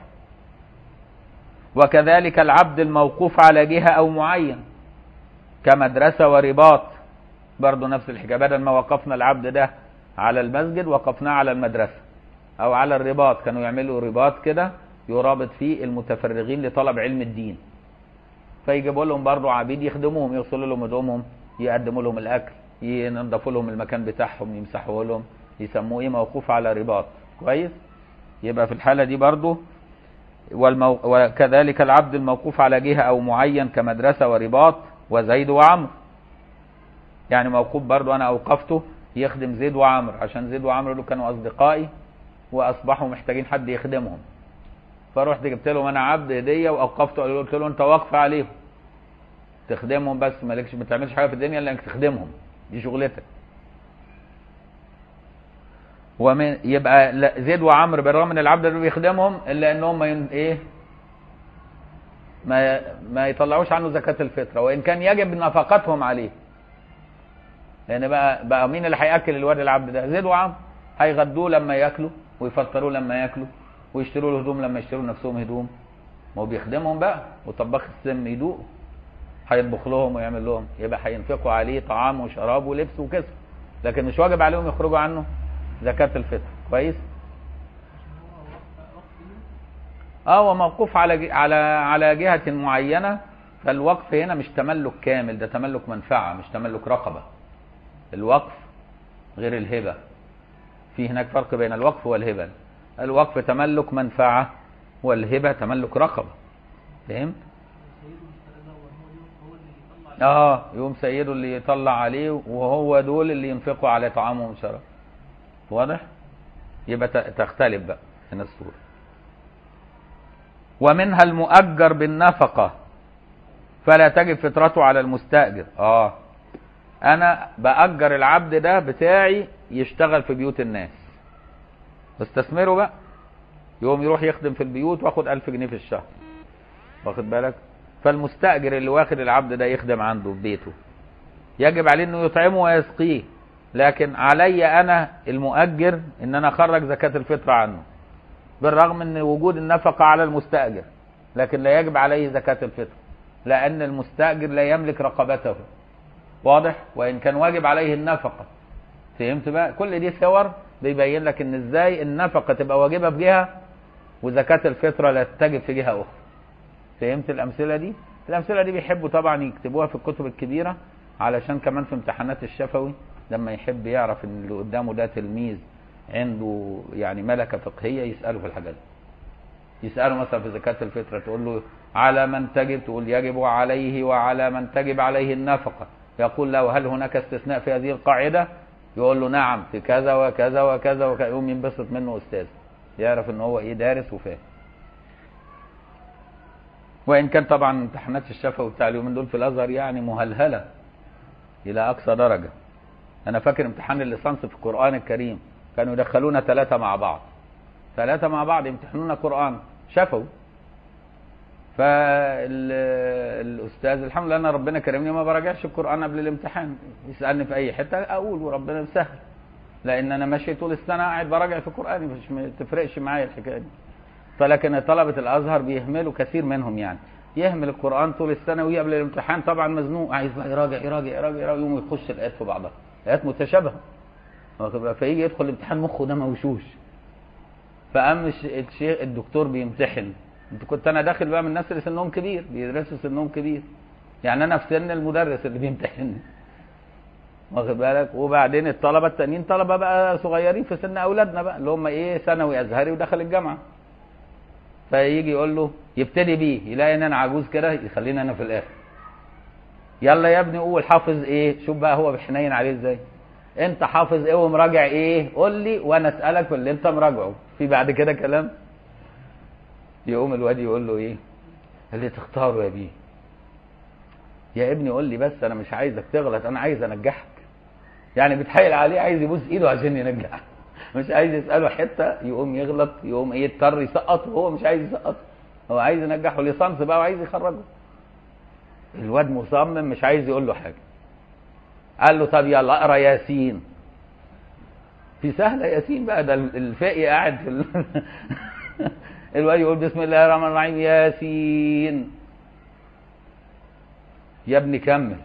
وكذلك العبد الموقوف على جهة أو معين كمدرسة ورباط برضه نفس الحكاية بدل ما وقفنا العبد ده على المسجد وقفناه على المدرسة أو على الرباط كانوا يعملوا رباط كده يرابط فيه المتفرغين لطلب علم الدين فيجيبوا لهم برضه عبيد يخدموهم يغسلوا لهم هدومهم يقدموا لهم الأكل ينظفوا لهم المكان بتاعهم يمسحوا لهم يسموه ايه موقوف على رباط كويس يبقى في الحالة دي برضه والمو... وكذلك العبد الموقوف على جهة أو معين كمدرسة ورباط وزيد وعمرو يعني موقوف برضو أنا أوقفته يخدم زيد وعمرو عشان زيد وعمرو دول كانوا أصدقائي وأصبحوا محتاجين حد يخدمهم فرحت جبت لهم أنا عبد هدية وأوقفته قلت له أنت واقف عليهم تخدمهم بس مالكش ما تعملش حاجة في الدنيا إلا إنك تخدمهم دي شغلتك ومن يبقى لا- زيد وعمرو بالرغم ان العبد ده بيخدمهم الا انهم ما ين... ايه ما ما يطلعوش عنه زكاة الفطرة وان كان يجب نفقتهم عليه لان بقى بقى مين اللي هياكل الواد العبد ده زيد وعمرو هيغدوه لما ياكلوا ويفطروه لما ياكلوا ويشتروا له هدوم لما يشتروا نفسهم هدوم ما هو بيخدمهم بقى وطباخ السم يدوق هيطبخ لهم ويعمل لهم يبقى هينفقوا عليه طعام وشراب ولبس وكسب لكن مش واجب عليهم يخرجوا عنه زكاة الفطر كويس اه هو موقوف على ج- على على جهة معينة فالوقف هنا مش تملك كامل ده تملك منفعة مش تملك رقبة الوقف غير الهبة في هناك فرق بين الوقف والهبة الوقف تملك منفعة والهبة تملك رقبة فهمت؟ اه يوم سيده اللي يطلع عليه وهو دول اللي ينفقوا على طعامه وشراب واضح؟ يبقى ت- تختلف بقى هنا الصورة ومنها المؤجر بالنفقة فلا تجب فطرته على المستأجر اه انا بأجر العبد ده بتاعي يشتغل في بيوت الناس استثمره بقى يقوم يروح يخدم في البيوت واخد ألف جنيه في الشهر واخد بالك فالمستأجر اللي واخد العبد ده يخدم عنده في بيته يجب عليه انه يطعمه ويسقيه لكن علي انا المؤجر ان انا اخرج زكاة الفطر عنه بالرغم من وجود النفقة على المستأجر لكن لا يجب عليه زكاة الفطر لأن المستأجر لا يملك رقبته واضح وإن كان واجب عليه النفقة فهمت بقى كل دي صور بيبين لك ان ازاي النفقة تبقى واجبة في جهة وزكاة الفطرة لا تجب في جهة أخرى فهمت الأمثلة دي الأمثلة دي بيحبوا طبعا يكتبوها في الكتب الكبيرة علشان كمان في امتحانات الشفوي لما يحب يعرف ان اللي قدامه ده تلميذ عنده يعني ملكة فقهية يسأله في الحاجات دي يسأله مثلا في زكاة الفطرة تقول له على من تجب تقول يجب عليه وعلى من تجب عليه النفقة يقول له هل هناك استثناء في هذه القاعدة يقول له نعم في كذا وكذا وكذا وكذا يقوم ينبسط منه أستاذ يعرف ان هو ايه دارس وفاهم وان كان طبعا امتحانات الشفوي بتاع اليومين دول في الازهر يعني مهلهله الى اقصى درجه انا فاكر امتحان الليسانس في القران الكريم كانوا يدخلونا ثلاثه مع بعض ثلاثه مع بعض يمتحنونا قران شفوي فالاستاذ الحمد لله انا ربنا كرمني ما براجعش القران قبل الامتحان يسالني في اي حته اقول وربنا يسهل لان انا ماشي طول السنه قاعد براجع في القران مش ما تفرقش معايا الحكايه دي فلكن طلبه الازهر بيهملوا كثير منهم يعني يهمل القران طول السنه ويجي قبل الامتحان طبعا مزنوق عايز بقى يراجع يراجع يراجع, يراجع يقوم يخش الايات في بعضها ايات متشابهه واخد بالك؟ فيجي يدخل الامتحان مخه ده موشوش فقام الش- الشيخ الدكتور بيمتحن انت كنت انا داخل بقى من الناس اللي سنهم كبير بيدرسوا سنهم كبير يعني انا في سن المدرس اللي بيمتحنني واخد بالك وبعدين الطلبه التانيين طلبه بقى صغيرين في سن اولادنا بقى اللي هم ايه ثانوي ازهري ودخل الجامعه فيجي يقول له يبتدي بيه يلاقي ان انا عجوز كده يخليني انا في الاخر يلا يا ابني قول حافظ ايه شوف بقى هو بيحنين عليه ازاي انت حافظ ايه ومراجع ايه قول لي وانا اسالك في اللي انت مراجعه في بعد كده كلام يقوم الواد يقول له ايه اللي تختاره يا بيه يا ابني قول لي بس انا مش عايزك تغلط انا عايز انجحك يعني بيتحايل عليه عايز يبوس ايده عشان ينجحه مش عايز يساله حته يقوم يغلط يقوم ايه يضطر يسقط وهو مش عايز يسقط هو عايز ينجحه ليسانس بقى وعايز يخرجه الواد مصمم مش عايز يقول له حاجه قال له طب يلا اقرا ياسين في سهله ياسين بقى ده الفقي قاعد في ال... الواد يقول بسم الله الرحمن الرحيم ياسين يا ابني كمل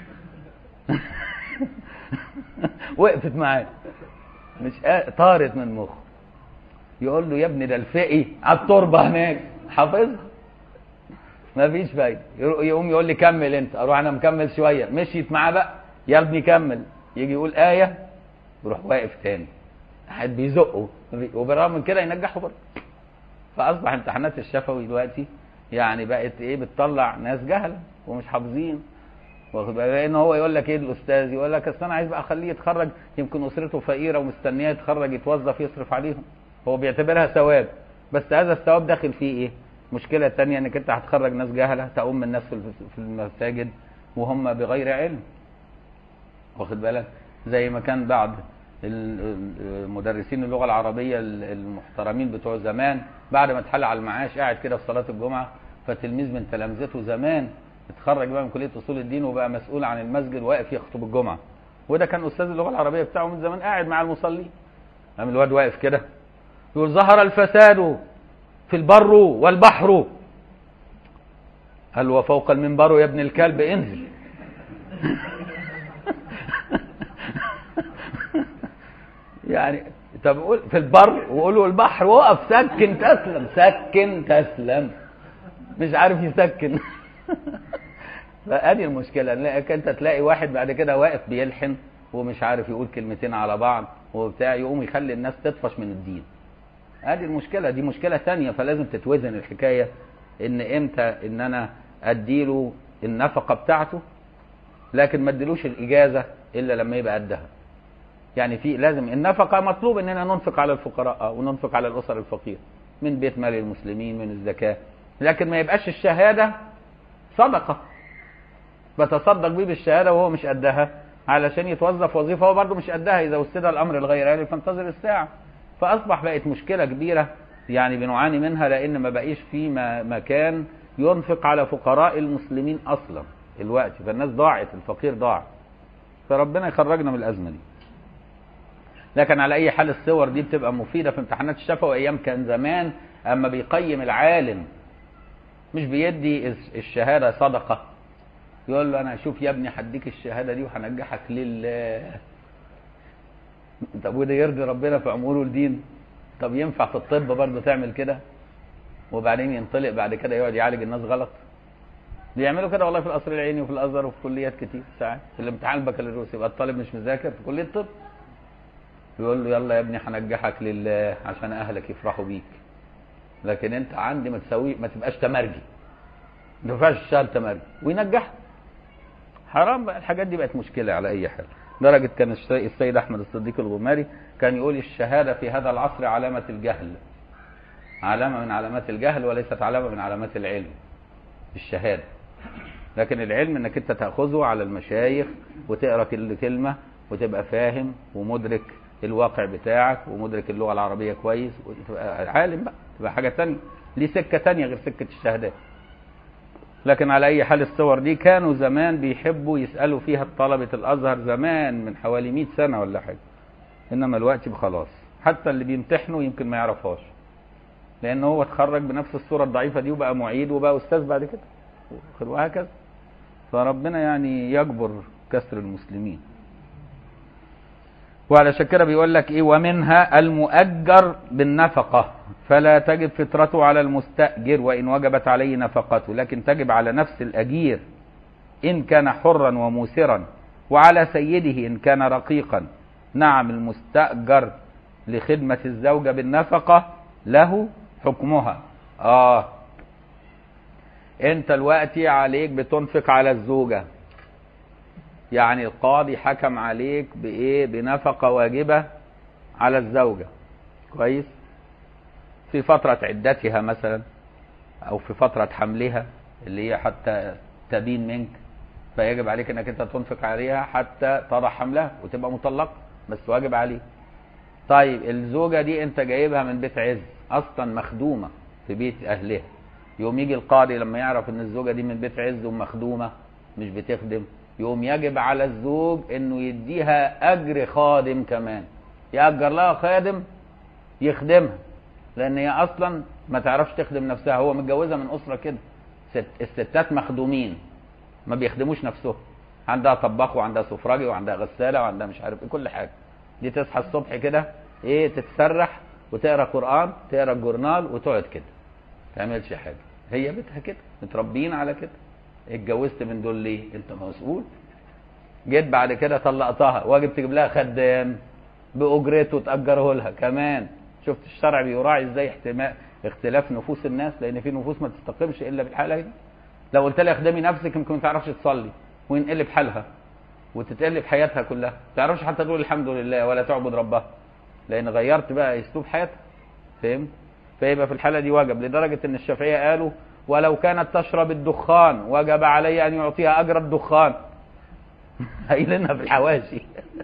وقفت معاه مش قا- طارت من مخه يقول له يا ابني ده الفقي على التربه هناك حافظها مفيش فايده يرو- يقوم يقول لي كمل انت اروح انا مكمل شويه مشيت معاه بقى يا ابني كمل يجي يقول ايه يروح واقف تاني قاعد بيزقه وبالرغم من كده ينجحه برضه فاصبح امتحانات الشفوي دلوقتي يعني بقت ايه بتطلع ناس جهله ومش حافظين واخد بالك لان هو يقول لك ايه الاستاذ يقول لك اصل انا عايز بقى اخليه يتخرج يمكن اسرته فقيره ومستنيه يتخرج يتوظف يصرف عليهم هو بيعتبرها ثواب بس هذا الثواب داخل فيه ايه المشكله الثانيه انك انت هتخرج ناس جهله تؤم الناس في الف- في المساجد وهم بغير علم واخد بالك زي ما كان بعض ال- ال- مدرسين اللغه العربيه ال- المحترمين بتوع زمان بعد ما اتحل على المعاش قاعد كده في صلاه الجمعه فتلميذ من تلامذته زمان اتخرج بقى من كليه اصول الدين وبقى مسؤول عن المسجد واقف يخطب الجمعه وده كان استاذ اللغه العربيه بتاعه من زمان قاعد مع المصلين قام الواد واقف كده يقول ظهر الفساد في البر والبحر قال وفوق المنبر يا ابن الكلب انزل يعني طب قول في البر وقولوا البحر وقف سكن تسلم سكن تسلم مش عارف يسكن فادي المشكله انك انت تلاقي واحد بعد كده واقف بيلحن ومش عارف يقول كلمتين على بعض وبتاع يقوم يخلي الناس تطفش من الدين ادي المشكله دي مشكله ثانيه فلازم تتوزن الحكايه ان امتى ان انا اديله النفقه بتاعته لكن ما اديلوش الاجازه الا لما يبقى قدها يعني في لازم النفقه مطلوب اننا ننفق على الفقراء وننفق على الاسر الفقيره من بيت مال المسلمين من الزكاه لكن ما يبقاش الشهاده صدقه بتصدق بيه بالشهاده وهو مش قدها علشان يتوظف وظيفه هو برضه مش قدها اذا وسد الامر الغير آلي فانتظر الساعه فاصبح بقت مشكله كبيره يعني بنعاني منها لان ما بقيش في مكان ينفق على فقراء المسلمين اصلا الوقت فالناس ضاعت الفقير ضاع فربنا يخرجنا من الازمه دي لكن على اي حال الصور دي بتبقى مفيده في امتحانات الشفوي ايام كان زمان اما بيقيم العالم مش بيدي الشهاده صدقه يقول له انا اشوف يا ابني هديك الشهاده دي وهنجحك لله طب وده يرضي ربنا في اموره الدين طب ينفع في الطب برضه تعمل كده وبعدين ينطلق بعد كده يقعد يعالج الناس غلط بيعملوا كده والله في القصر العيني وفي الازهر وفي كليات كتير ساعات في الامتحان البكالوريوس يبقى الطالب مش مذاكر في كليه الطب يقول له يلا يا ابني هنجحك لله عشان اهلك يفرحوا بيك لكن انت عندي ما تسوي ما تبقاش تمرجي ما ينفعش تشتغل تمرجي وينجحك حرام بقى الحاجات دي بقت مشكله على اي حال درجة كان السيد أحمد الصديق الغماري كان يقول الشهادة في هذا العصر علامة الجهل علامة من علامات الجهل وليست علامة من علامات العلم الشهادة لكن العلم انك انت تأخذه على المشايخ وتقرأ كل كلمة وتبقى فاهم ومدرك الواقع بتاعك ومدرك اللغة العربية كويس وتبقى عالم بقى تبقى حاجة تانية ليه سكة تانية غير سكة الشهادات لكن على اي حال الصور دي كانوا زمان بيحبوا يسالوا فيها طلبه الازهر زمان من حوالي 100 سنه ولا حاجه انما الوقت خلاص حتى اللي بيمتحنوا يمكن ما يعرفهاش لان هو اتخرج بنفس الصوره الضعيفه دي وبقى معيد وبقى استاذ بعد كده وهكذا فربنا يعني يجبر كسر المسلمين وعلشان كده بيقول لك ايه ومنها المؤجر بالنفقه فلا تجب فطرته على المستأجر وإن وجبت عليه نفقته لكن تجب على نفس الأجير إن كان حرا وموسرا وعلى سيده إن كان رقيقا نعم المستأجر لخدمة الزوجة بالنفقة له حكمها آه أنت دلوقتي عليك بتنفق على الزوجة يعني القاضي حكم عليك بإيه بنفقة واجبة على الزوجة كويس في فترة عدتها مثلا أو في فترة حملها اللي هي حتى تبين منك فيجب عليك انك انت تنفق عليها حتى تضع حملها وتبقى مطلقة بس واجب عليك طيب الزوجة دي انت جايبها من بيت عز اصلا مخدومة في بيت اهلها يوم يجي القاضي لما يعرف ان الزوجة دي من بيت عز ومخدومة مش بتخدم يوم يجب على الزوج انه يديها اجر خادم كمان يأجر لها خادم يخدمها لان هي اصلا ما تعرفش تخدم نفسها هو متجوزها من اسره كده ست الستات مخدومين ما بيخدموش نفسهم عندها طباخ وعندها سفراجي وعندها غساله وعندها مش عارف ايه كل حاجه دي تصحى الصبح كده ايه تتسرح وتقرا قران تقرا الجورنال وتقعد كده ما تعملش حاجه هي بيتها كده متربيين على كده اتجوزت من دول ليه انت مسؤول جيت بعد كده طلقتها واجب تجيب لها خدام باجرته تاجره لها كمان شفت الشرع بيراعي ازاي احتمال اختلاف نفوس الناس لان في نفوس ما تستقيمش الا بالحاله دي لو قلت لها اخدمي نفسك يمكن ما تعرفش تصلي وينقلب حالها وتتقلب حياتها كلها ما تعرفش حتى تقول الحمد لله ولا تعبد ربها لان غيرت بقى اسلوب حياتها فهمت فيبقى في الحاله دي واجب لدرجه ان الشافعيه قالوا ولو كانت تشرب الدخان وجب علي ان يعطيها اجر الدخان قايلينها في الحواشي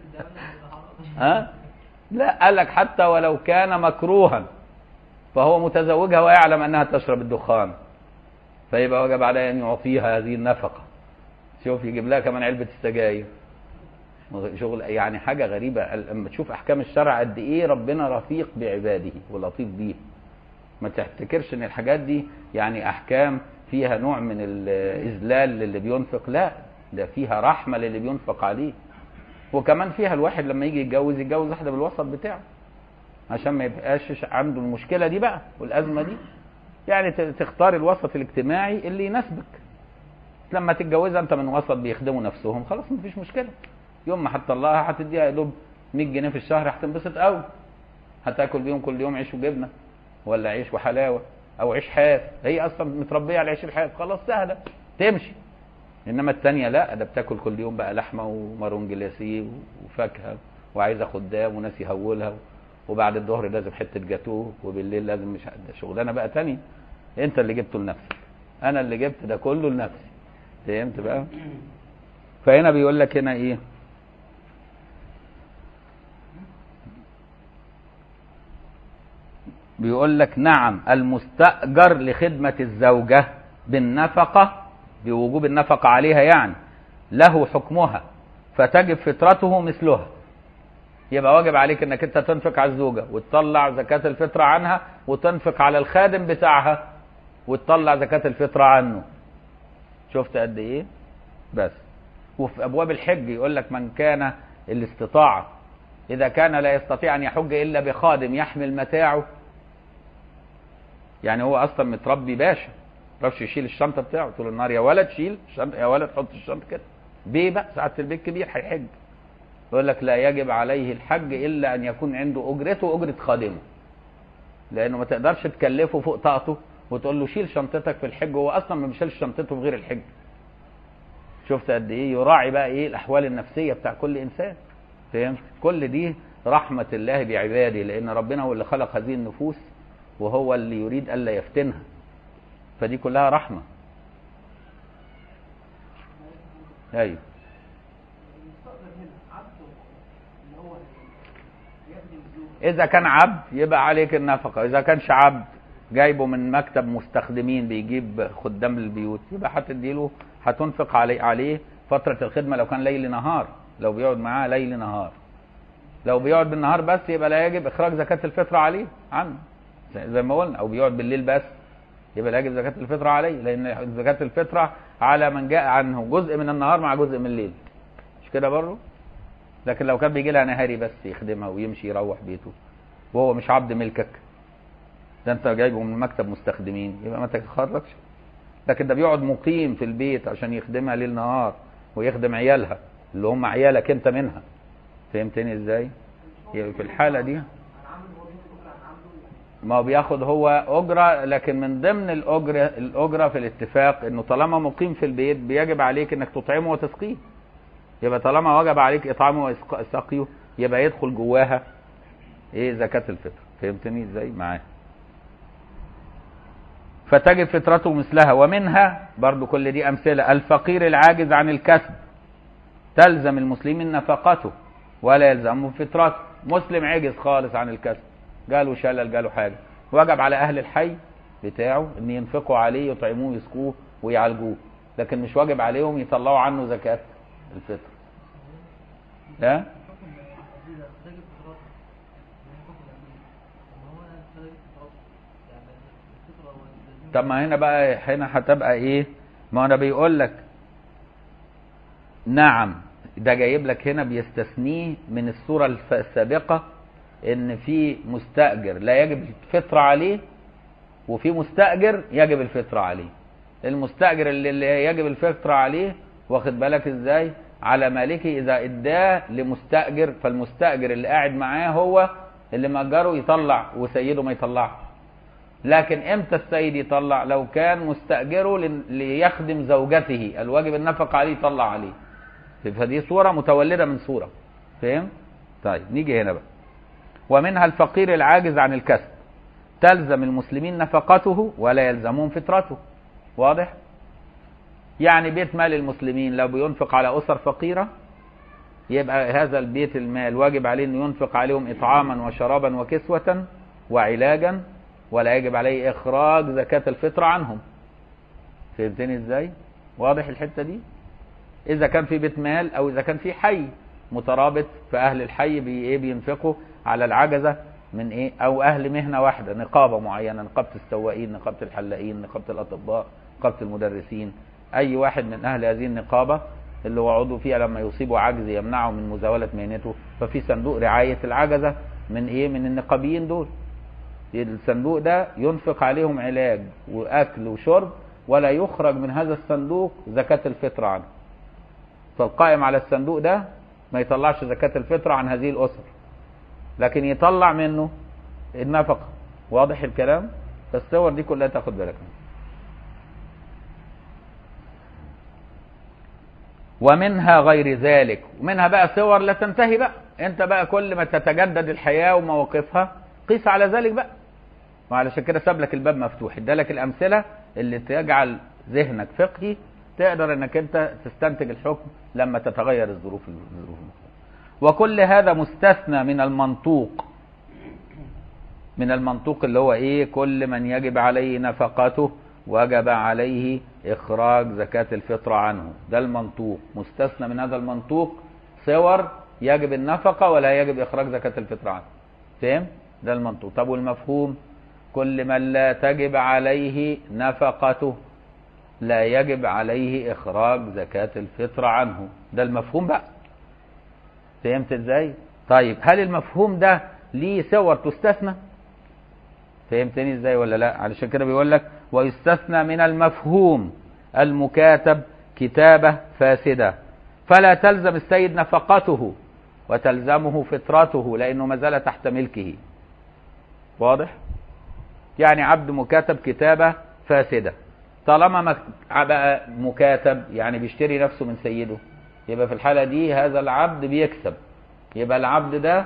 ها لا قال لك حتى ولو كان مكروها فهو متزوجها ويعلم انها تشرب الدخان فيبقى وجب عليه ان يعطيها هذه النفقه شوف يجيب لها كمان علبه السجاير شغل يعني حاجه غريبه لما تشوف احكام الشرع قد ايه ربنا رفيق بعباده ولطيف بيه ما تفتكرش ان الحاجات دي يعني احكام فيها نوع من الاذلال للي بينفق لا ده فيها رحمه للي بينفق عليه وكمان فيها الواحد لما يجي يتجوز يتجوز واحده بالوسط بتاعه عشان ما يبقاش عنده المشكله دي بقى والازمه دي يعني ت- تختار الوسط الاجتماعي اللي يناسبك لما تتجوزها انت من وسط بيخدموا نفسهم خلاص مفيش مشكله يوم ما هتطلقها هتديها يا دوب 100 جنيه في الشهر هتنبسط قوي هتاكل بيهم كل يوم عيش وجبنه ولا عيش وحلاوه او عيش حاف هي اصلا متربيه على عيش الحاف خلاص سهله تمشي انما التانية لا ده بتاكل كل يوم بقى لحمه ومارون جلاسيه وفاكهه وعايزه خدام وناس يهولها وبعد الظهر لازم حته جاتوه وبالليل لازم مش ده شغلانه بقى تاني انت اللي جبته لنفسك انا اللي جبت ده كله لنفسي فهمت بقى فهنا بيقول لك هنا ايه بيقول لك نعم المستأجر لخدمة الزوجة بالنفقة بوجوب النفقة عليها يعني له حكمها فتجب فطرته مثلها يبقى واجب عليك انك انت تنفق على الزوجة وتطلع زكاة الفطرة عنها وتنفق على الخادم بتاعها وتطلع زكاة الفطرة عنه شفت قد ايه بس وفي ابواب الحج يقول لك من كان الاستطاعة اذا كان لا يستطيع ان يحج الا بخادم يحمل متاعه يعني هو اصلا متربي باشا ما يعرفش يشيل الشنطه بتاعه طول النهار يا ولد شيل الشنطه يا ولد حط الشنطه كده بيه بقى ساعه البيت كبير هيحج يقول لك لا يجب عليه الحج الا ان يكون عنده اجرته واجره خادمه لانه ما تقدرش تكلفه فوق طاقته وتقول له شيل شنطتك في الحج هو اصلا ما بيشيلش شنطته في غير الحج شفت قد ايه يراعي بقى ايه الاحوال النفسيه بتاع كل انسان فهمت كل دي رحمه الله بعباده لان ربنا هو اللي خلق هذه النفوس وهو اللي يريد الا يفتنها فدي كلها رحمه ايوه المستقبل هنا عبد اللي هو يخدم الزوجة اذا كان عبد يبقى عليك النفقه اذا كانش عبد جايبه من مكتب مستخدمين بيجيب خدام البيوت يبقى هتديله هتنفق عليه عليه فتره الخدمه لو كان ليل نهار لو بيقعد معاه ليل نهار لو بيقعد بالنهار بس يبقى لا يجب اخراج زكاه الفطره عليه عنه زي زي ما قلنا او بيقعد بالليل بس يبقى لا يجب زكاه الفطره عليه لان زكاه الفطره على من جاء عنه جزء من النهار مع جزء من الليل مش كده برضه لكن لو كان بيجي لها نهاري بس يخدمها ويمشي يروح بيته وهو مش عبد ملكك ده انت جايبه من مكتب مستخدمين يبقى ما تتخرجش لكن ده بيقعد مقيم في البيت عشان يخدمها ليل نهار ويخدم عيالها اللي هم عيالك انت منها فهمتني ازاي يبقى في الحاله دي عن عمل هو بينفق عن عمله ما هو بياخد هو اجره لكن من ضمن الاجره الاجره في الاتفاق انه طالما مقيم في البيت بيجب عليك انك تطعمه وتسقيه يبقى طالما وجب عليك اطعامه وسقيه يبقى يدخل جواها ايه زكاه الفطر فهمتني ازاي معاه فتجب فطرته مثلها ومنها برضو كل دي امثله الفقير العاجز عن الكسب تلزم المسلمين نفقته ولا يلزمه فطرته مسلم عجز خالص عن الكسب جاله شلل جاله حاجه وجب على اهل الحي بتاعه ان ينفقوا عليه يطعموه يسقوه ويعالجوه لكن مش واجب عليهم يطلعوا عنه زكاه الفطر لا طب ما هنا بقى هنا هتبقى ايه ما انا بيقول لك نعم ده جايب لك هنا بيستثنيه من الصورة الف- السابقة ان في مستأجر لا يجب الفطر عليه وفي مستأجر يجب الفطر عليه المستأجر اللي, اللي يجب الفطر عليه واخد بالك ازاي على مالكه اذا اداه لمستأجر فالمستأجر اللي قاعد معاه هو اللي مأجره يطلع وسيده ما يطلعش لكن امتى السيد يطلع لو كان مستأجره لن- ليخدم زوجته الواجب النفقة عليه يطلع عليه فدي صورة متولدة من صورة فهم؟ طيب نيجي هنا بقى ومنها الفقير العاجز عن الكسب تلزم المسلمين نفقته ولا يلزمهم فطرته واضح؟ يعني بيت مال المسلمين لو بينفق على أسر فقيرة يبقى هذا البيت المال واجب عليه انه ينفق عليهم اطعاما وشرابا وكسوة وعلاجا ولا يجب عليه اخراج زكاة الفطر عنهم فهمتني ازاي واضح الحتة دي اذا كان في بيت مال او اذا كان في حي مترابط فاهل الحي بي ايه بينفقوا على العجزة من ايه او اهل مهنة واحدة نقابة معينة نقابة السواقين نقابة الحلاقين نقابة الاطباء نقابة المدرسين أي واحد من أهل هذه النقابة اللي هو عضو فيها لما يصيبه عجز يمنعه من مزاولة مهنته ففي صندوق رعاية العجزة من إيه من النقابيين دول الصندوق ده ينفق عليهم علاج وأكل وشرب ولا يخرج من هذا الصندوق زكاة الفطر عنه فالقائم على الصندوق ده ما يطلعش زكاة الفطر عن هذه الأسر لكن يطلع منه النفقة واضح الكلام فالصور دي كلها تاخد بالك منها ومنها غير ذلك ومنها بقى صور لا تنتهي بقى انت بقى كل ما تتجدد الحياة ومواقفها قيس على ذلك بقى وعلشان كده ساب لك الباب مفتوح ادالك الامثله اللي تجعل ذهنك فقهي تقدر انك انت تستنتج الحكم لما تتغير الظروف الظروف وكل هذا مستثنى من المنطوق من المنطوق اللي هو ايه كل من يجب عليه نفقته وجب عليه اخراج زكاة الفطر عنه ده المنطوق مستثنى من هذا المنطوق صور يجب النفقة ولا يجب اخراج زكاة الفطر عنه فهم ده المنطوق طب والمفهوم كل من لا تجب عليه نفقته لا يجب عليه اخراج زكاة الفطر عنه ده المفهوم بقى فهمت ازاي طيب هل المفهوم ده ليه صور تستثنى فهمتني ازاي ولا لا علشان كده بيقول لك ويستثنى من المفهوم المكاتب كتابة فاسدة فلا تلزم السيد نفقته وتلزمه فطرته لانه ما زال تحت ملكه واضح يعني عبد مكاتب كتابة فاسدة طالما بقى مكاتب يعني بيشتري نفسه من سيده يبقى في الحالة دي هذا العبد بيكسب يبقى العبد ده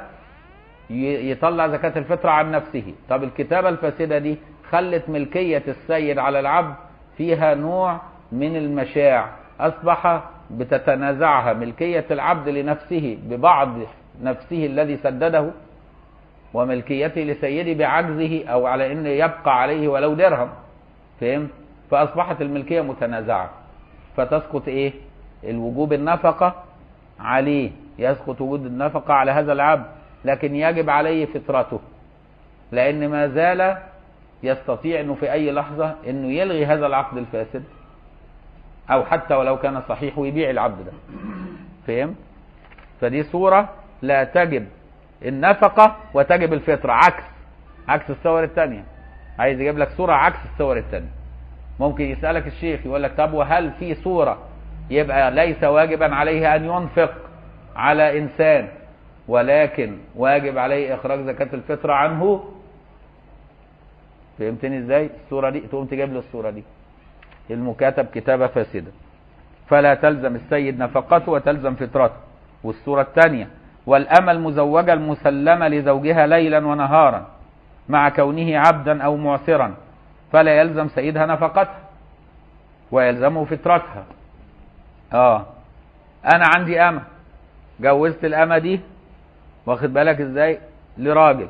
يطلع زكاة الفطرة عن نفسه طب الكتابة الفاسدة دي خلت ملكية السيد على العبد فيها نوع من المشاع أصبح بتتنازعها ملكية العبد لنفسه ببعض نفسه الذي سدده وملكيته لسيده بعجزه أو على أن يبقى عليه ولو درهم فهمت فأصبحت الملكية متنازعة فتسقط إيه الوجوب النفقة عليه يسقط وجود النفقة على هذا العبد لكن يجب عليه فطرته لأن ما زال يستطيع أنه في أي لحظة أنه يلغي هذا العقد الفاسد أو حتى ولو كان صحيح ويبيع العبد ده فهم؟ فدي صورة لا تجب النفقة وتجب الفطرة عكس عكس الصور الثانية عايز يجيب لك صورة عكس الصور الثانية ممكن يسألك الشيخ يقول لك طب وهل في صورة يبقى ليس واجبا عليه أن ينفق على إنسان ولكن واجب عليه إخراج زكاة الفطرة عنه فهمتني ازاي الصورة دي تقوم تجيب له الصورة دي المكاتب كتابة فاسدة فلا تلزم السيد نفقته وتلزم فطرته والصورة الثانية والأمة المزوجة المسلمة لزوجها ليلا ونهارا مع كونه عبدا أو معسرا فلا يلزم سيدها نفقتها ويلزمه فطرتها اه انا عندي امه جوزت الامه دي واخد بالك ازاي لراجل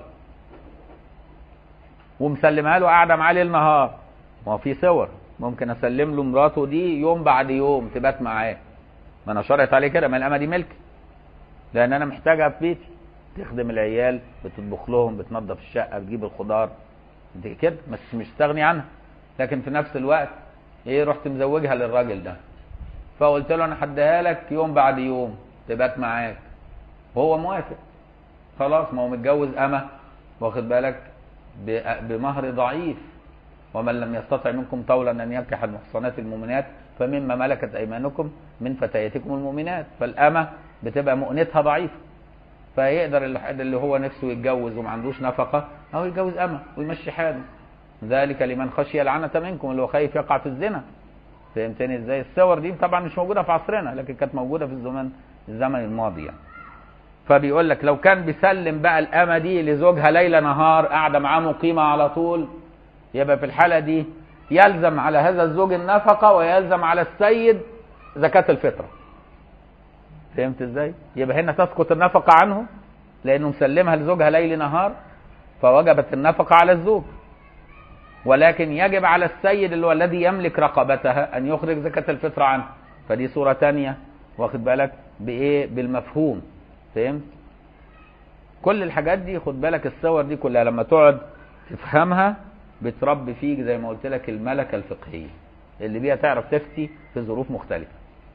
ومسلمها له قاعده معاه ليل نهار ما هو في صور ممكن اسلم له مراته دي يوم بعد يوم تبات معاه ما انا شرعت عليه كده ما الامه دي ملكي لان انا محتاجها في بيتي تخدم العيال بتطبخ لهم بتنظف الشقه بتجيب الخضار دي كده بس مش مستغني عنها لكن في نفس الوقت ايه رحت مزوجها للراجل ده فقلت له انا هديها لك يوم بعد يوم تبات معاك وهو موافق خلاص ما هو متجوز أمة واخد بالك بمهر ضعيف ومن لم يستطع منكم طولا أن ينكح المحصنات المؤمنات فمما ملكت أيمانكم من فتياتكم المؤمنات فالأمة بتبقى مؤنتها ضعيفة فيقدر اللي هو نفسه يتجوز وما عندوش نفقة أو يتجوز أمة ويمشي حاله ذلك لمن خشي العنة منكم اللي هو خايف يقع في الزنا فهمتني ازاي الصور دي طبعا مش موجودة في عصرنا لكن كانت موجودة في الزمن الزمن الماضي يعني فبيقول لك لو كان بيسلم بقى الأمة دي لزوجها ليل نهار قاعدة معاه مقيمة على طول يبقى في الحالة دي يلزم على هذا الزوج النفقة ويلزم على السيد زكاة الفطرة فهمت ازاي؟ يبقى هنا تسقط النفقة عنه لأنه مسلمها لزوجها ليل نهار فوجبت النفقة على الزوج ولكن يجب على السيد اللي هو الذي يملك رقبتها أن يخرج زكاة الفطرة عنه فدي صورة تانية واخد بالك بإيه؟ بالمفهوم فهمت كل الحاجات دي خد بالك الصور دي كلها لما تقعد تفهمها بتربي فيك زي ما قلت لك الملكة الفقهية اللي بيها تعرف تفتي في ظروف مختلفه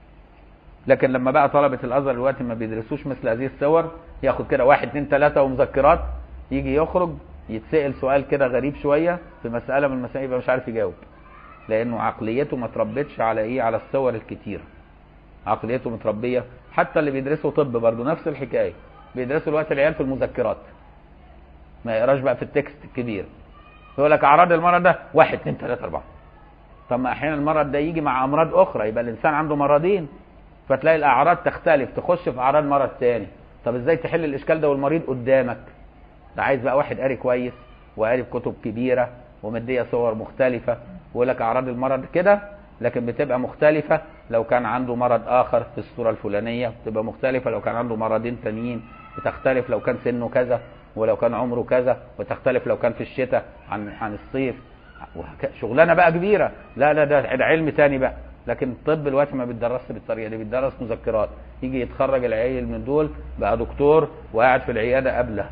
لكن لما بقى طلبه الازهر دلوقتي ما بيدرسوش مثل هذه الصور ياخد كده واحد اتنين تلاته ومذكرات يجي يخرج يتسال سؤال كده غريب شويه في مساله من المسائل يبقى مش عارف يجاوب لانه عقليته ما تربتش على ايه على الصور الكتيره عقليته متربيه حتى اللي بيدرسوا طب برضه نفس الحكايه بيدرسوا دلوقتي العيال في المذكرات ما يقراش بقى في التكست الكبير يقول لك اعراض المرض ده واحد اثنين ثلاثه اربعه طب ما احيانا المرض ده يجي مع امراض اخرى يبقى الانسان عنده مرضين فتلاقي الاعراض تختلف تخش في اعراض مرض تاني طب ازاي تحل الاشكال ده والمريض قدامك ده عايز بقى واحد قاري كويس وقاري في كتب كبيره ومديه صور مختلفه ويقول لك اعراض المرض كده لكن بتبقى مختلفه لو كان عنده مرض اخر في الصوره الفلانيه بتبقى مختلفه لو كان عنده مرضين تانيين بتختلف لو كان سنه كذا ولو كان عمره كذا وتختلف لو كان في الشتاء عن عن الصيف وهك- شغلانه بقى كبيره لا لا ده ده علم تاني بقى لكن الطب دلوقتي ما بيتدرسش بالطريقه دي بيتدرس مذكرات يجي يتخرج العيل من دول بقى دكتور وقاعد في العياده قبله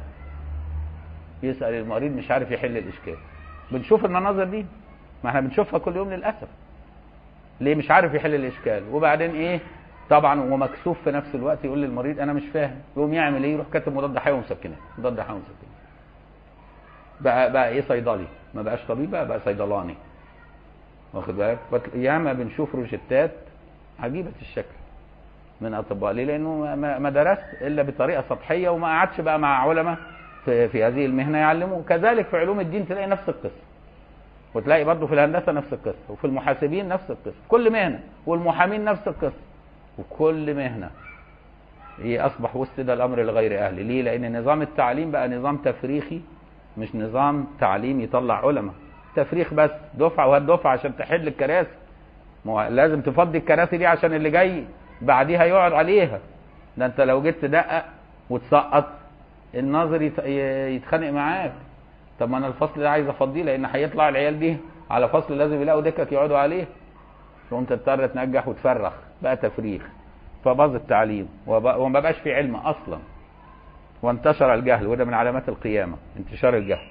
يسال المريض مش عارف يحل الاشكال بنشوف المناظر دي ما احنا بنشوفها كل يوم للاسف ليه مش عارف يحل الاشكال وبعدين ايه طبعا ومكسوف في نفس الوقت يقول للمريض انا مش فاهم يقوم يعمل ايه يروح كاتب مضاد حيوي ومسكنات مضاد حيوي ومسكنات بقى بقى ايه صيدلي ما بقاش طبيب بقى بقى صيدلاني واخد بالك بت- ياما بنشوف روشتات عجيبه الشكل من اطباء ليه لانه ما- ما ما درس الا بطريقه سطحيه وما قعدش بقى مع علماء في, في هذه المهنه يعلموه كذلك في علوم الدين تلاقي نفس القصه وتلاقي برضه في الهندسه نفس القصه وفي المحاسبين نفس القصه كل مهنه والمحامين نفس القصه وكل مهنه هي اصبح وسط الامر لغير اهله ليه لان نظام التعليم بقى نظام تفريخي مش نظام تعليم يطلع علماء تفريخ بس دفعه وهات دفعه عشان تحل الكراسي ما هو لازم تفضي الكراسي دي عشان اللي جاي بعديها يقعد عليها ده انت لو جيت تدقق وتسقط الناظر يت- ي- يتخانق معاك طب ما انا الفصل ده عايز افضيه لان هيطلع العيال دي على فصل لازم يلاقوا دكك يقعدوا عليه تقوم تضطر تنجح وتفرخ بقى تفريخ فباظ التعليم وب- وما بقاش في علم اصلا وانتشر الجهل وده من علامات القيامه انتشار الجهل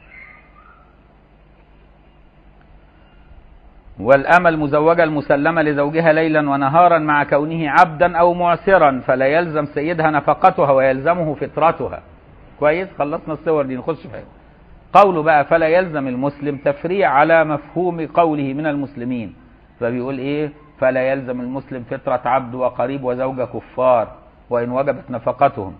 والأمة المزوجة المسلمة لزوجها ليلا ونهارا مع كونه عبدا أو معسرا فلا يلزم سيدها نفقتها ويلزمه فطرتها كويس خلصنا الصور دي نخش في قوله بقى فلا يلزم المسلم تفريع على مفهوم قوله من المسلمين فبيقول ايه فلا يلزم المسلم فطرة عبد وقريب وزوجة كفار وإن وجبت نفقتهم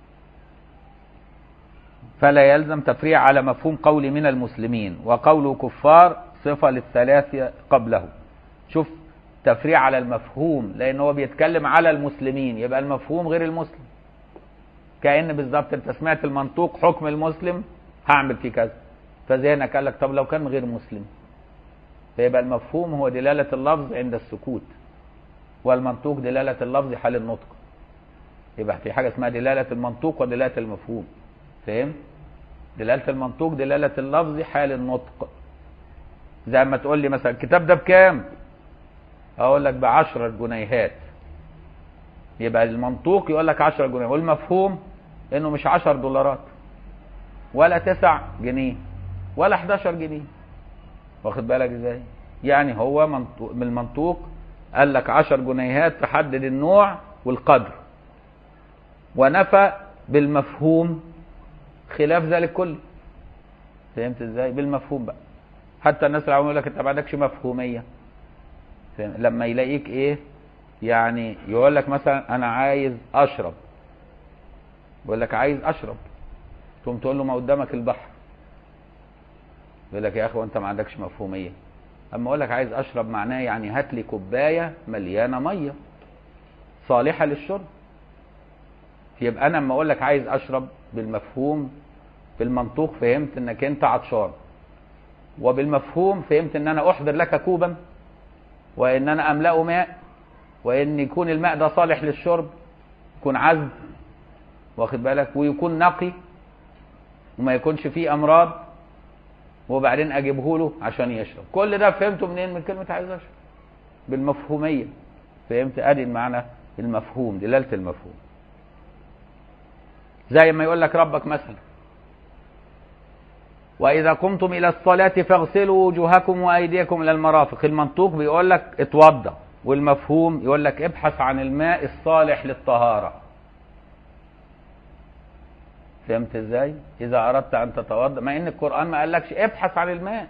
فلا يلزم تفريع على مفهوم قول من المسلمين وقوله كفار صفة للثلاث قبله شوف تفريع على المفهوم لأن هو بيتكلم على المسلمين يبقى المفهوم غير المسلم كأن بالظبط انت سمعت المنطوق حكم المسلم هعمل فيه كذا فذهنك قال لك طب لو كان غير مسلم فيبقى المفهوم هو دلالة اللفظ عند السكوت والمنطوق دلالة اللفظ حال النطق يبقى في حاجة اسمها دلالة المنطوق ودلالة المفهوم فاهم دلالة المنطوق دلالة اللفظ حال النطق زي ما تقول لي مثلا الكتاب ده بكام اقول لك بعشرة جنيهات يبقى المنطوق يقول لك 10 جنيه والمفهوم انه مش 10 دولارات ولا 9 جنيه ولا 11 جنيه واخد بالك ازاي يعني هو منطوق من المنطوق قال لك 10 جنيهات تحدد النوع والقدر ونفى بالمفهوم خلاف ذلك كله فهمت ازاي بالمفهوم بقى حتى الناس اللي يقول لك انت ما عندكش مفهوميه فاهم؟ لما يلاقيك ايه يعني يقول لك مثلا انا عايز اشرب يقول لك عايز اشرب تقوم تقول له ما قدامك البحر يقول لك يا اخي وانت ما عندكش مفهوميه اما اقول لك عايز اشرب معناه يعني هات لي كوبايه مليانه ميه صالحه للشرب يبقى انا لما اقول لك عايز اشرب بالمفهوم بالمنطوق فهمت انك انت عطشان وبالمفهوم فهمت ان انا احضر لك كوبا وان انا املاه ماء وان يكون الماء ده صالح للشرب يكون عذب واخد بالك ويكون نقي وما يكونش فيه امراض وبعدين اجيبه له عشان يشرب كل ده فهمته منين من كلمه عايز اشرب بالمفهوميه فهمت ادي المعنى المفهوم دلاله المفهوم زي ما يقول لك ربك مثلا واذا قمتم الى الصلاه فاغسلوا وجوهكم وايديكم الى المرافق المنطوق بيقول لك اتوضى والمفهوم يقول لك ابحث عن الماء الصالح للطهاره فهمت ازاي اذا اردت ان تتوضا ما ان القران ما قالكش ابحث عن الماء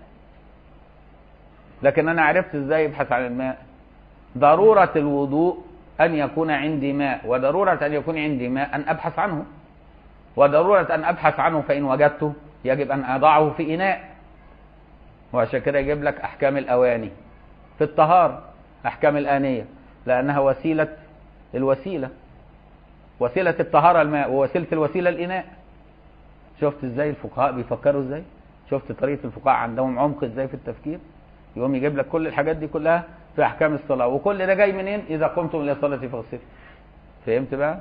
لكن انا عرفت ازاي ابحث عن الماء ضروره الوضوء ان يكون عندي ماء وضروره ان يكون عندي ماء ان ابحث عنه وضروره ان ابحث عنه فان وجدته يجب ان اضعه في اناء وعشان كده يجيب لك احكام الاواني في الطهاره احكام الانيه لانها وسيله الوسيله وسيله الطهاره الماء ووسيله الوسيله الاناء شفت ازاي الفقهاء بيفكروا ازاي شفت طريقه الفقهاء عندهم عمق ازاي في التفكير يقوم يجيب لك كل الحاجات دي كلها في احكام الصلاه وكل ده جاي منين اذا قمتم الى الصلاه فاغسلوا فهمت بقى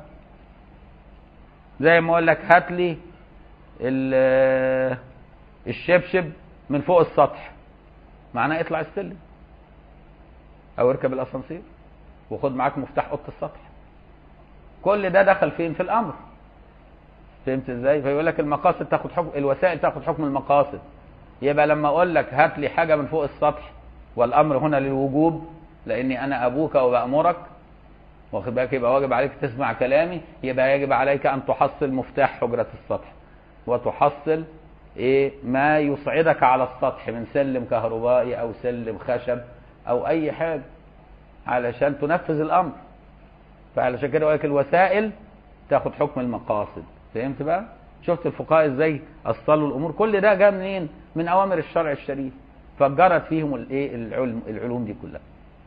زي ما اقول لك هات لي ال- الشبشب من فوق السطح معناه اطلع السلم او اركب الاسانسير وخد معاك مفتاح اوضه السطح كل ده دخل فين في الامر فهمت ازاي فيقول لك المقاصد تاخد حكم الوسائل تاخد حكم المقاصد يبقى لما اقول لك هات لي حاجه من فوق السطح والامر هنا للوجوب لاني انا ابوك وبامرك واخد بالك يبقى واجب عليك تسمع كلامي يبقى يجب عليك ان تحصل مفتاح حجره السطح وتحصل ايه ما يصعدك على السطح من سلم كهربائي او سلم خشب او اي حاجه علشان تنفذ الامر فعلشان كده يقول لك الوسائل تاخد حكم المقاصد فهمت بقى شفت الفقهاء ازاي اصلوا الامور كل ده جاء منين من اوامر الشرع الشريف فجرت فيهم الايه العلم العلوم دي كلها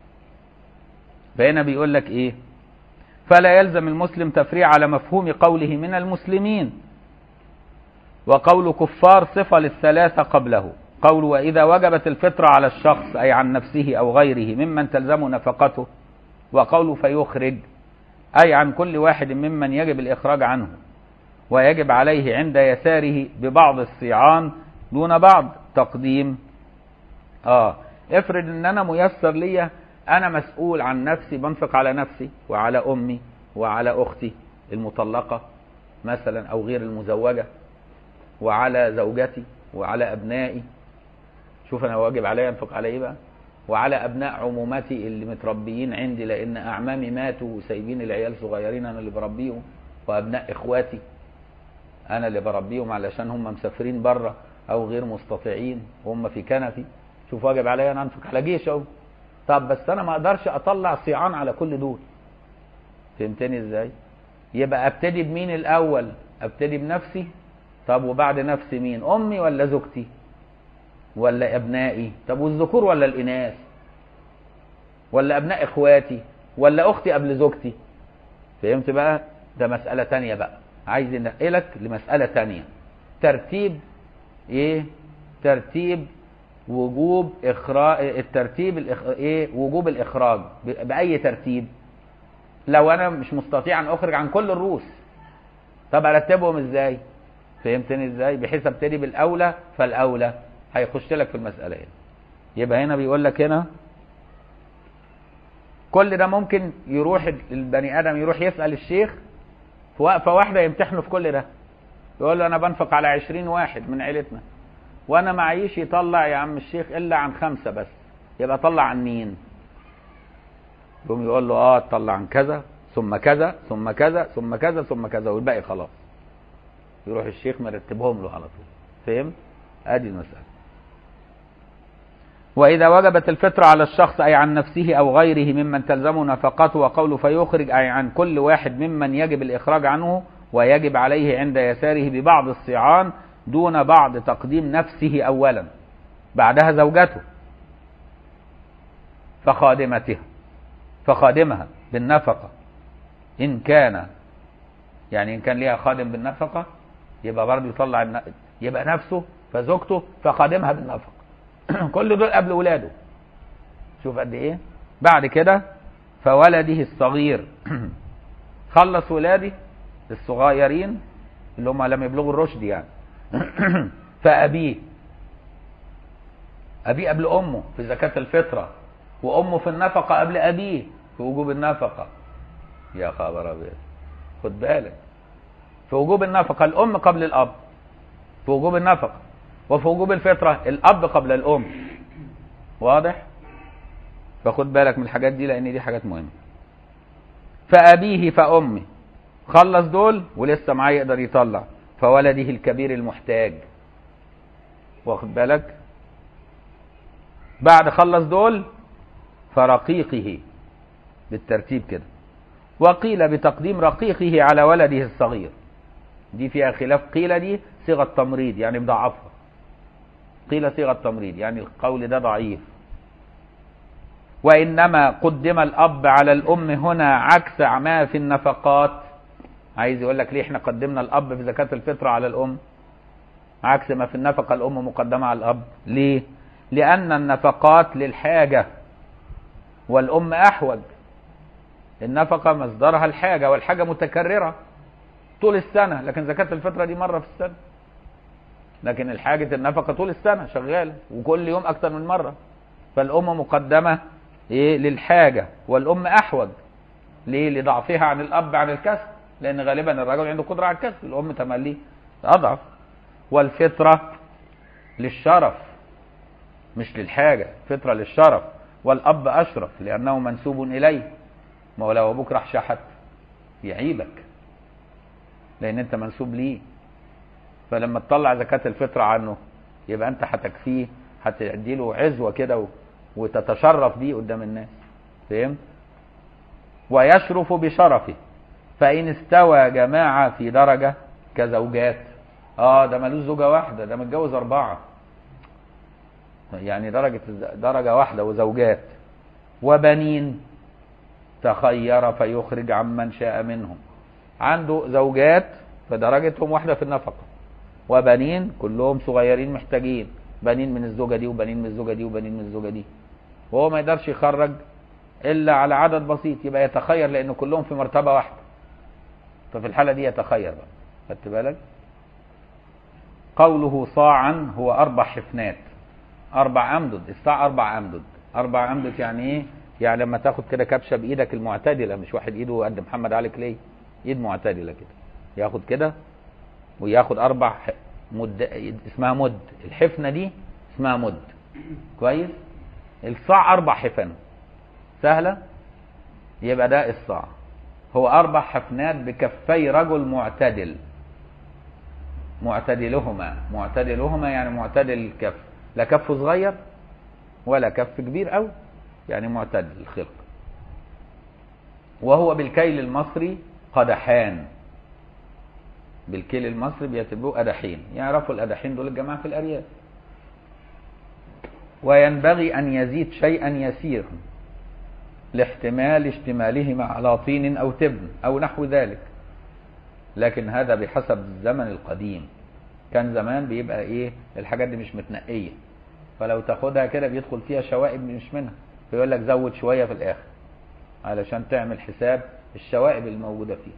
فهنا بيقول لك ايه فلا يلزم المسلم تفريع على مفهوم قوله من المسلمين وقول كفار صفة للثلاثة قبله قول وإذا وجبت الفطرة على الشخص أي عن نفسه أو غيره ممن تلزم نفقته وقول فيخرج أي عن كل واحد ممن يجب الإخراج عنه ويجب عليه عند يساره ببعض الصيعان دون بعض تقديم اه افرض ان انا ميسر ليا انا مسؤول عن نفسي بنفق على نفسي وعلى امي وعلى اختي المطلقه مثلا او غير المزوجه وعلى زوجتي وعلى ابنائي شوف انا واجب عليا انفق على ايه بقى وعلى ابناء عمومتي اللي متربيين عندي لان اعمامي ماتوا وسايبين العيال صغيرين انا اللي بربيهم وابناء اخواتي انا اللي بربيهم علشان هم مسافرين بره او غير مستطيعين وهم في كنفي شوف واجب عليا انا انفق على جيش اهو طب بس انا ما اقدرش اطلع صيعان على كل دول فهمتني ازاي يبقى ابتدي بمين الاول ابتدي بنفسي طب وبعد نفسي مين امي ولا زوجتي ولا ابنائي طب والذكور ولا الاناث ولا ابناء اخواتي ولا اختي قبل زوجتي فهمت بقى ده مسألة تانية بقى عايز انقلك لمسألة تانية ترتيب ايه ترتيب وجوب اخراج الترتيب الإخ... ايه وجوب الاخراج ب... باي ترتيب لو انا مش مستطيع ان اخرج عن كل الروس طب ارتبهم ازاي فهمتني ازاي بحيث ابتدي بالاولى فالاولى هيخش لك في المساله هنا يبقى هنا بيقول لك هنا كل ده ممكن يروح البني ادم يروح يسال الشيخ في وقفه واحده يمتحنه في كل ده يقول له انا بنفق على عشرين واحد من عيلتنا وانا معيش يطلع يا عم الشيخ الا عن خمسه بس يبقى طلع عن مين يقوم يقول له اه طلع عن كذا ثم كذا ثم كذا ثم كذا ثم كذا والباقي خلاص يروح الشيخ مرتبهم له على طول فهم ادي المساله وإذا وجبت الفطرة على الشخص أي عن نفسه أو غيره ممن تلزم نفقته وقوله فيخرج أي عن كل واحد ممن يجب الإخراج عنه ويجب عليه عند يساره ببعض الصيعان دون بعض تقديم نفسه أولا بعدها زوجته فخادمتها فخادمها بالنفقة إن كان يعني إن كان ليها خادم بالنفقة يبقى برضه يطلع الن... يبقى نفسه فزوجته فخادمها بالنفقة كل دول قبل ولاده شوف قد ايه بعد كده فولده الصغير خلص ولادي الصغيرين اللي هم لم يبلغوا الرشد يعني فأبيه أبيه قبل أمه في زكاة الفطرة وأمه في النفقة قبل أبيه في وجوب النفقة يا خبر أبيض خد بالك في وجوب النفقة الأم قبل الأب في وجوب النفقة وفي وجوب الفطرة الأب قبل الأم واضح فخد بالك من الحاجات دي لأن دي حاجات مهمة فأبيه فأمه خلص دول ولسه معاه يقدر يطلع فولده الكبير المحتاج واخد بالك بعد خلص دول فرقيقه بالترتيب كده وقيل بتقديم رقيقه على ولده الصغير دي فيها خلاف قيل دي صيغة تمريض يعني مضاعفها قيل صيغة تمريض يعني القول ده ضعيف وإنما قدم الأب على الأم هنا عكس ما في النفقات عايز يقول لك ليه احنا قدمنا الأب في زكاة الفطرة على الأم عكس ما في النفقة الأم مقدمة على الأب ليه لأن النفقات للحاجة والأم أحوج النفقة مصدرها الحاجة والحاجة متكررة طول السنة لكن زكاة الفطرة دي مرة في السنة لكن الحاجة النفقة طول السنة شغالة وكل يوم أكتر من مرة فالأم مقدمة إيه للحاجة والأم أحوج ليه لضعفها عن الأب عن الكسب لأن غالبا الرجل عنده قدرة على الكسب الأم تمليه أضعف والفطرة للشرف مش للحاجة فطرة للشرف والأب أشرف لأنه منسوب إليه ما هو لو أبوك راح شحت يعيبك لأن أنت منسوب ليه فلما تطلع زكاة الفطرة عنه يبقى أنت هتكفيه هتدي له عزوة كده و... وتتشرف بيه قدام الناس فهمت؟ ويشرف بشرفه فإن استوى جماعة في درجة كزوجات اه ده ملوش زوجة واحدة ده متجوز أربعة يعني درجة درجة واحدة وزوجات وبنين تخير فيخرج عمن شاء منهم عنده زوجات فدرجتهم واحدة في النفقة وبنين كلهم صغيرين محتاجين بنين من الزوجة دي وبنين من الزوجة دي وبنين من الزوجة دي وهو ما يقدرش يخرج إلا على عدد بسيط يبقى يتخير لأن كلهم في مرتبة واحدة ففي الحالة دي يتخير بقى خدت بالك قوله صاعا هو أربع حفنات أربع أمدد الصاع أربع أمدد أربع أمدد يعني إيه؟ يعني لما تاخد كده كبشة بإيدك المعتدلة مش واحد إيده قد محمد علي كلي إيد معتدلة كده ياخد كده وياخد أربع مد اسمها مد الحفنة دي اسمها مد كويس الصاع أربع حفن سهلة يبقى ده الصاع هو أربع حفنات بكفي رجل معتدل معتدلهما معتدلهما يعني معتدل الكف لا كف صغير ولا كف كبير أوي يعني معتدل الخلق وهو بالكيل المصري قدحان بالكيل المصري بيعتبروه قدحين يعرفوا القدحين دول الجماعة في الأرياف وينبغي أن يزيد شيئا يسيرا لاحتمال اشتمالهما على طين أو تبن أو نحو ذلك لكن هذا بحسب الزمن القديم كان زمان بيبقى ايه الحاجات دي مش متنقية فلو تاخدها كده بيدخل فيها شوائب مش منها فيقول لك زود شوية في الآخر علشان تعمل حساب الشوائب الموجودة فيه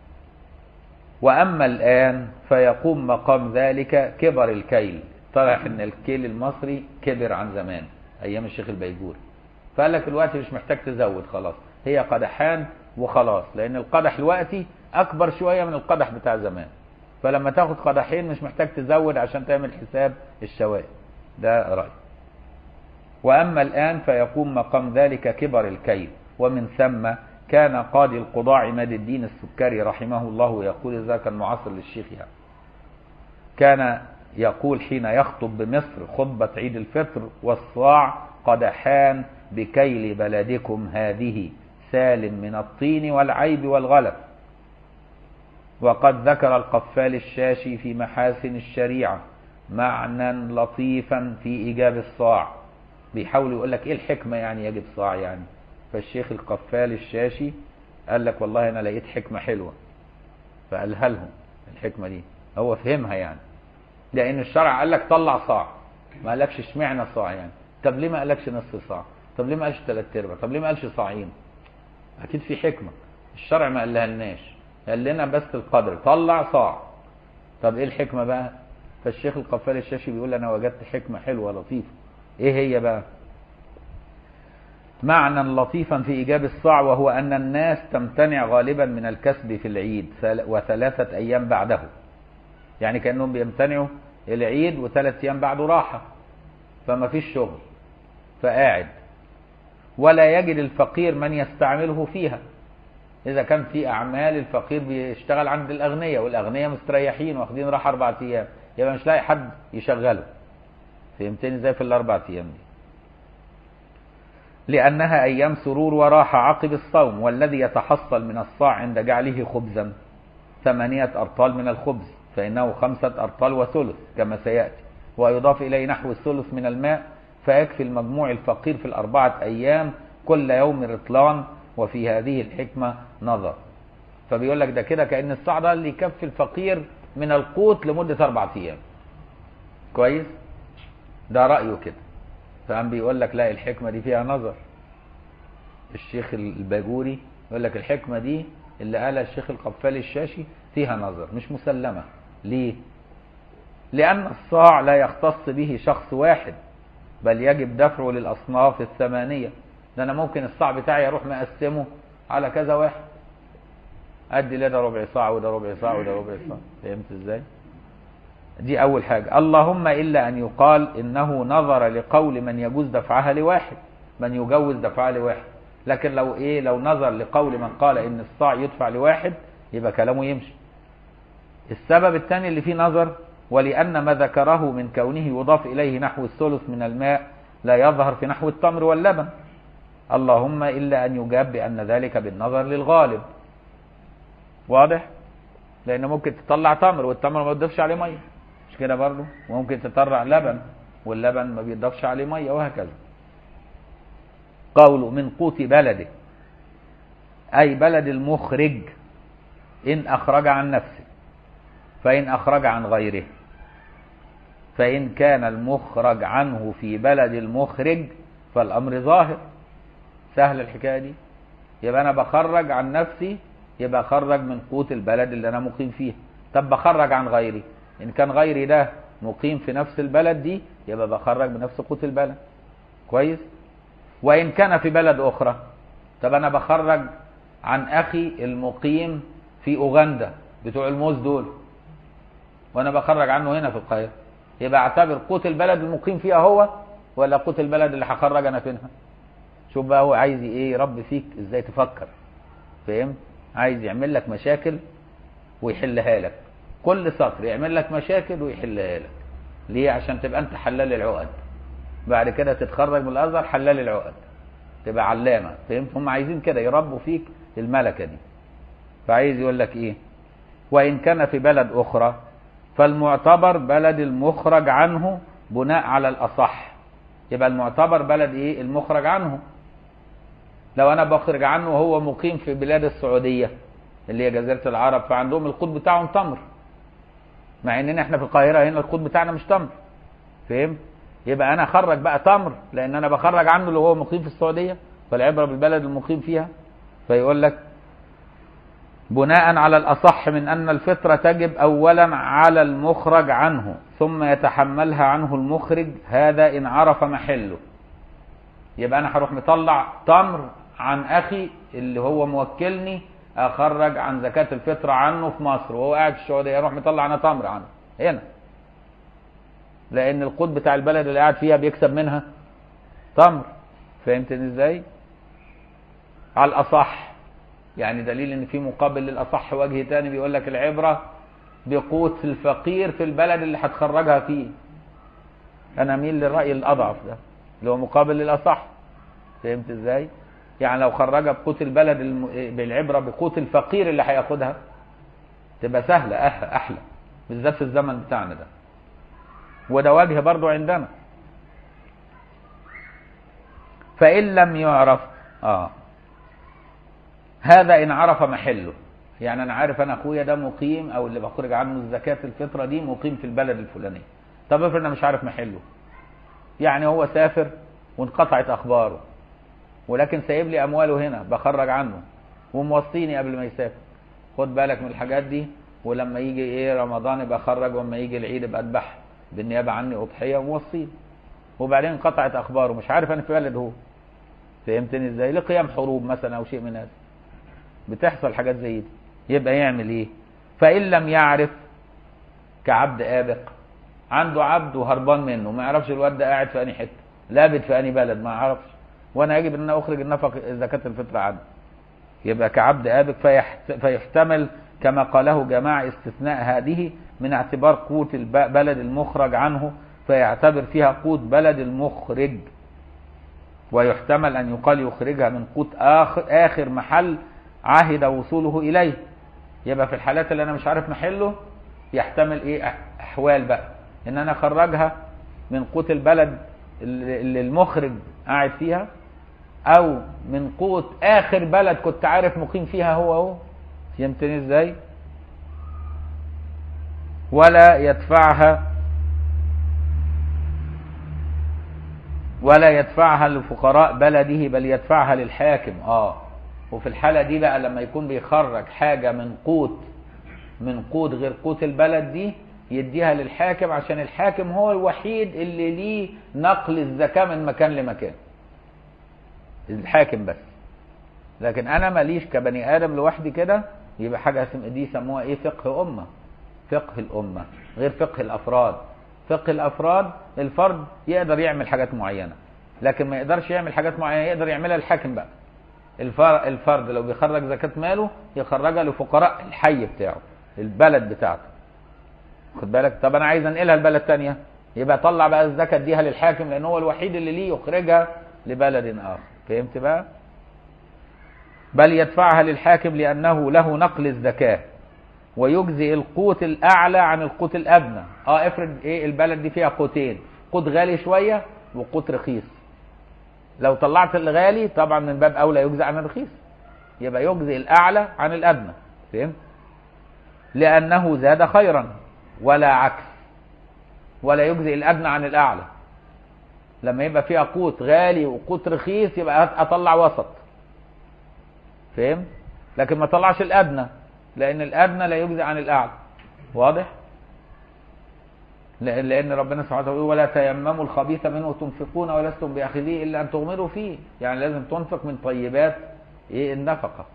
وأما الآن فيقوم مقام ذلك كبر الكيل طلع ان الكيل المصري كبر عن زمان ايام الشيخ البيجوري فقال لك الوقت مش محتاج تزود خلاص هي قدحان وخلاص لان القدح الوقتي اكبر شويه من القدح بتاع زمان فلما تاخد قدحين مش محتاج تزود عشان تعمل حساب الشوائب ده راي واما الان فيقوم مقام ذلك كبر الكيل ومن ثم كان قاضي القضاء عماد الدين السكري رحمه الله يقول ذاك المعاصر للشيخ يعني كان يقول حين يخطب بمصر خطبة عيد الفطر والصاع قدحان بكيل بلدكم هذه سالم من الطين والعيب والغلف وقد ذكر القفال الشاشي في محاسن الشريعة معنى لطيفا في إيجاب الصاع بيحاول يقول لك إيه الحكمة يعني يجب صاع يعني فالشيخ القفال الشاشي قال لك والله أنا لقيت حكمة حلوة فقالها لهم الحكمة دي هو فهمها يعني لان الشرع قال لك طلع صاع ما قالكش اشمعنى صاع يعني طب ليه ما قالكش نص صاع طب ليه ما قالش ثلاث ارباع طب ليه ما قالش صاعين اكيد في حكمه الشرع ما قالها لناش قال لنا بس القدر طلع صاع طب ايه الحكمه بقى فالشيخ القفال الشاشي بيقول انا وجدت حكمه حلوه لطيفه ايه هي بقى معنى لطيفا في ايجاب الصاع وهو ان الناس تمتنع غالبا من الكسب في العيد وثلاثه ايام بعده يعني كانهم بيمتنعوا العيد وثلاث ايام بعده راحه فما فيش شغل فقاعد ولا يجد الفقير من يستعمله فيها اذا كان في اعمال الفقير بيشتغل عند الاغنياء والاغنياء مستريحين واخدين راحه اربع ايام يبقى مش لاقي حد يشغله فهمتني ازاي في الاربع ايام دي لأنها أيام سرور وراحة عقب الصوم والذي يتحصل من الصاع عند جعله خبزا ثمانية أرطال من الخبز فإنه خمسة أرطال وثلث كما سيأتي ويضاف إليه نحو الثلث من الماء فيكفي المجموع الفقير في الأربعة أيام كل يوم رطلان وفي هذه الحكمة نظر فبيقول لك ده كده كأن الصاع ده اللي يكفي الفقير من القوت لمدة أربعة أيام كويس ده رأيه كده فقام بيقول لك لا الحكمة دي فيها نظر الشيخ الباجوري يقول لك الحكمة دي اللي قالها الشيخ القفالي الشاشي فيها نظر مش مسلمة ليه لأن الصاع لا يختص به شخص واحد بل يجب دفعه للأصناف الثمانية ده أنا ممكن الصاع بتاعي أروح مقسمه على كذا واحد أدي لده ربع صاع وده ربع صاع وده ربع صاع فهمت إزاي دي أول حاجة اللهم إلا أن يقال إنه نظر لقول من يجوز دفعها لواحد من يجوز دفعها لواحد لكن لو إيه لو نظر لقول من قال إن الصاع يدفع لواحد يبقى كلامه يمشي السبب الثاني اللي فيه نظر ولأن ما ذكره من كونه يضاف إليه نحو الثلث من الماء لا يظهر في نحو التمر واللبن اللهم إلا أن يجاب بأن ذلك بالنظر للغالب واضح لأن ممكن تطلع تمر والتمر ما تضيفش عليه ميه مش كده برضه وممكن تطلع لبن واللبن ما بيضافش عليه ميه وهكذا قوله من قوت بلده أي بلد المخرج إن أخرج عن نفسه فإن أخرج عن غيره فإن كان المخرج عنه في بلد المخرج فالأمر ظاهر سهل الحكاية دي يبقى أنا بخرج عن نفسي يبقى أخرج من قوت البلد اللي أنا مقيم فيها طب بخرج عن غيري إن كان غيري ده مقيم في نفس البلد دي يبقى بخرج بنفس قوت البلد كويس وإن كان في بلد أخرى طب أنا بخرج عن أخي المقيم في أوغندا بتوع الموز دول وأنا بخرج عنه هنا في القاهرة يبقى اعتبر قوت البلد المقيم فيها هو ولا قوت البلد اللي هخرج أنا فينها شوف بقى هو عايز ايه يربي فيك ازاي تفكر فهمت عايز يعمل لك مشاكل ويحلها لك كل سطر يعمل لك مشاكل ويحلها لك ليه عشان تبقى انت حلال العقد بعد كده تتخرج من الازهر حلال العقد تبقى علامه فهمت هم عايزين كده يربوا فيك الملكه دي فعايز يقول لك ايه وان كان في بلد اخرى فالمعتبر بلد المخرج عنه بناء على الاصح يبقى المعتبر بلد ايه المخرج عنه لو انا بخرج عنه وهو مقيم في بلاد السعوديه اللي هي جزيره العرب فعندهم القوت بتاعهم تمر مع اننا احنا في القاهره هنا القوت بتاعنا مش تمر فهمت يبقى انا اخرج بقى تمر لان انا بخرج عنه اللي هو مقيم في السعوديه فالعبره بالبلد المقيم فيها فيقول لك بناء على الاصح من ان الفطره تجب اولا على المخرج عنه ثم يتحملها عنه المخرج هذا ان عرف محله يبقى انا هروح مطلع تمر عن اخي اللي هو موكلني اخرج عن زكاه الفطره عنه في مصر وهو قاعد في السعوديه اروح مطلع انا تمر عنه هنا لان القوت بتاع البلد اللي قاعد فيها بيكسب منها تمر فهمتني ازاي على الاصح يعني دليل ان في مقابل للاصح وجه تاني بيقول لك العبره بقوت الفقير في البلد اللي هتخرجها فيه انا اميل للراي الاضعف ده اللي هو مقابل للاصح فهمت ازاي يعني لو خرجها بقوت البلد الم... بالعبره بقوت الفقير اللي هياخدها تبقى سهله أه احلى بالذات في الزمن بتاعنا ده وده وجه برضو عندنا فإن لم يعرف آه هذا إن عرف محله يعني أنا عارف أنا أخويا ده مقيم أو اللي بخرج عنه الزكاة الفطرة دي مقيم في البلد الفلانية طب افرض أنا مش عارف محله يعني هو سافر وانقطعت أخباره ولكن سايب لي أمواله هنا بخرج عنه وموصيني قبل ما يسافر خد بالك من الحاجات دي ولما يجي ايه رمضان يبقى اخرج ولما يجي العيد يبقى اذبح بالنيابه عني اضحيه وموصيه وبعدين انقطعت اخباره مش عارف انا في بلد هو فهمتني ازاي لقيام حروب مثلا او شيء من هذا بتحصل حاجات زي دي يبقى يعمل ايه فان لم يعرف كعبد ابق عنده عبد وهربان منه ما يعرفش الواد ده قاعد في انهي حته لابد في انهي بلد ما يعرفش وانا يجب ان أنا اخرج النفق زكاه الفطر عنه يبقى كعبد ابك فيحت... فيحتمل كما قاله جماعه استثناء هذه من اعتبار قوت البلد المخرج عنه فيعتبر فيها قوت بلد المخرج ويحتمل ان يقال يخرجها من قوت اخر اخر محل عهد وصوله اليه يبقى في الحالات اللي انا مش عارف محله يحتمل ايه احوال بقى ان انا اخرجها من قوت البلد اللي المخرج قاعد فيها او من قوت اخر بلد كنت عارف مقيم فيها هو هو فهمتني ازاي ولا يدفعها ولا يدفعها لفقراء بلده بل يدفعها للحاكم اه وفي الحالة دي بقى لما يكون بيخرج حاجة من قوت من قوت غير قوت البلد دي يديها للحاكم عشان الحاكم هو الوحيد اللي ليه نقل الزكاة من مكان لمكان الحاكم بس لكن انا ماليش كبني ادم لوحدي كده يبقى حاجة دي يسموها ايه فقه امة فقه الامة غير فقه الافراد فقه الافراد الفرد يقدر يعمل حاجات معينة لكن ما يقدرش يعمل حاجات معينة يقدر يعملها الحاكم بقى الفرد لو بيخرج زكاة ماله يخرجها لفقراء الحي بتاعه البلد بتاعته خد بالك طب انا عايز انقلها لبلد تانية يبقى طلع بقى الزكاة اديها للحاكم لان هو الوحيد اللي ليه يخرجها لبلد اخر فهمت بقى بل يدفعها للحاكم لانه له نقل الزكاة ويجزي القوت الاعلى عن القوت الادنى اه افرض ايه البلد دي فيها قوتين قوت غالي شوية وقوت رخيص لو طلعت الغالي طبعا من باب اولى يجزي عن الرخيص يبقى يجزي الاعلى عن الادنى فهمت لانه زاد خيرا ولا عكس ولا يجزي الادنى عن الاعلى لما يبقى فيها قوت غالي وقوت رخيص يبقى اطلع وسط فهم لكن ما طلعش الادنى لان الادنى لا يجزي عن الاعلى واضح لان لان ربنا سبحانه وتعالى يقول ولا تيمموا الخبيث منه تنفقون ولستم باخذيه الا ان تغمروا فيه يعني لازم تنفق من طيبات ايه النفقه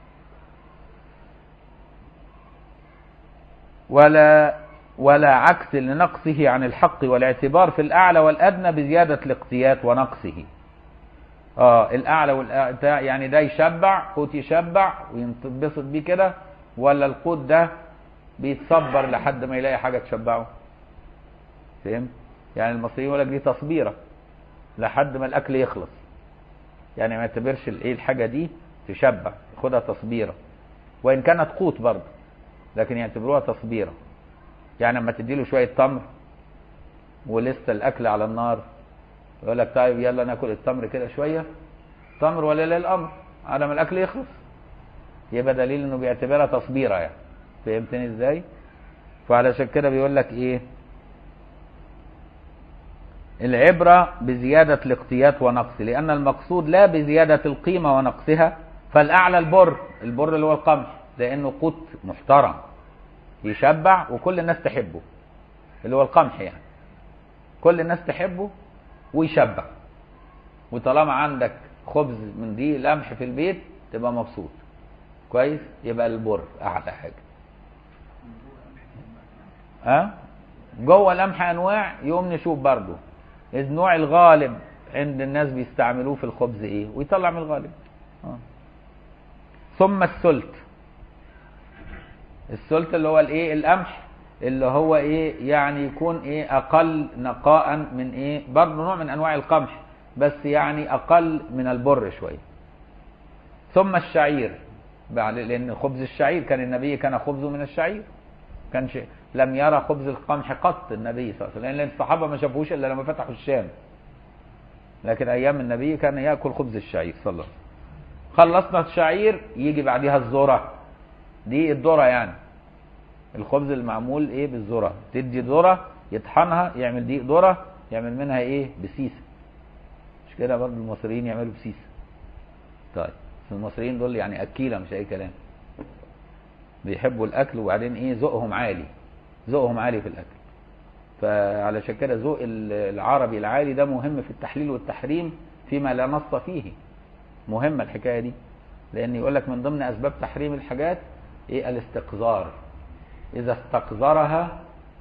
ولا ولا عكس لنقصه عن الحق والاعتبار في الأعلى والأدنى بزيادة الاقتيات ونقصه اه الأعلى والأ... يعني ده يشبع قوت يشبع وينبسط بيه كده ولا القوت ده بيتصبر لحد ما يلاقي حاجة تشبعه فهمت يعني المصريين يقول لك دي تصبيرة لحد ما الأكل يخلص يعني ما يعتبرش الايه الحاجة دي تشبع خدها تصبيرة وإن كانت قوت برضه لكن يعتبروها تصبيره يعني لما تديله شويه تمر ولسه الاكل على النار يقول لك طيب يلا ناكل التمر كده شويه تمر ولا لا الامر على ما الاكل يخلص يبقى دليل انه بيعتبرها تصبيره يعني فهمتني ازاي فعلشان كده بيقول لك ايه العبرة بزيادة الاقتيات ونقص لأن المقصود لا بزيادة القيمة ونقصها فالأعلى البر البر اللي هو القمح لأنه قوت محترم يشبع وكل الناس تحبه اللي هو القمح يعني كل الناس تحبه ويشبع وطالما عندك خبز من دي لمح في البيت تبقى مبسوط كويس يبقى البر اعلى حاجه ها أه؟ جوه القمح انواع يقوم نشوف برضو النوع الغالب عند الناس بيستعملوه في الخبز ايه ويطلع من الغالب أه. ثم السلت السلت اللي هو الايه القمح اللي هو ايه يعني يكون ايه اقل نقاء من ايه برضه نوع من انواع القمح بس يعني اقل من البر شويه ثم الشعير لان خبز الشعير كان النبي كان خبزه من الشعير كان شيء لم يرى خبز القمح قط النبي صلى الله عليه وسلم لان الصحابه ما شافوش الا لما فتحوا الشام لكن ايام النبي كان ياكل خبز الشعير صلى الله عليه وسلم خلصنا الشعير يجي بعدها الذره دي الذره يعني الخبز المعمول ايه بالذره تدي ذره يطحنها يعمل دي ذره يعمل منها ايه بسيسه مش كده برضه المصريين يعملوا بسيسه طيب المصريين دول يعني اكيله مش اي كلام بيحبوا الاكل وبعدين ايه ذوقهم عالي ذوقهم عالي في الاكل فعلشان كده ذوق العربي العالي ده مهم في التحليل والتحريم فيما لا نص فيه مهمه الحكايه دي لان يقول لك من ضمن اسباب تحريم الحاجات ايه الاستقذار اذا استقذرها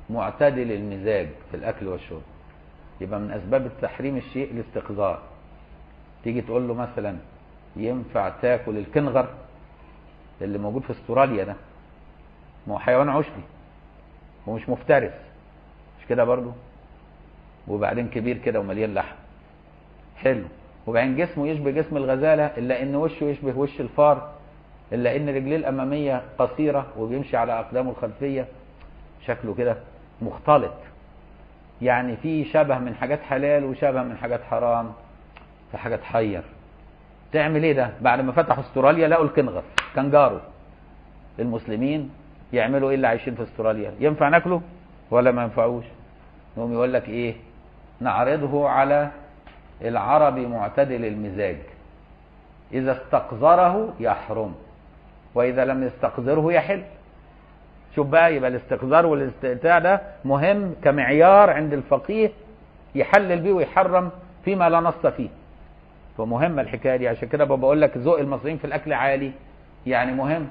معتدل المزاج في الاكل والشرب يبقى من اسباب التحريم الشيء الاستقذار تيجي تقول له مثلا ينفع تاكل الكنغر اللي موجود في استراليا ده ما هو حيوان عشبي ومش مفترس مش كده برضه وبعدين كبير كده ومليان لحم حلو وبعدين جسمه يشبه جسم الغزاله الا ان وشه يشبه وش الفار الا ان رجليه الاماميه قصيره وبيمشي على اقدامه الخلفيه شكله كده مختلط يعني في شبه من حاجات حلال وشبه من حاجات حرام في حاجه تحير تعمل ايه ده بعد ما فتحوا استراليا لقوا الكنغر كنجارو المسلمين يعملوا ايه اللي عايشين في استراليا ينفع ناكله ولا ما ينفعوش يقوم يقول لك ايه نعرضه على العربي معتدل المزاج اذا استقذره يحرم واذا لم يستقذره يحل شوف بقى يبقى الاستقذار والاستئتاع ده مهم كمعيار عند الفقيه يحلل بيه ويحرم فيما لا نص فيه فمهمه الحكايه دي عشان كده بقول لك ذوق المصريين في الاكل عالي يعني مهم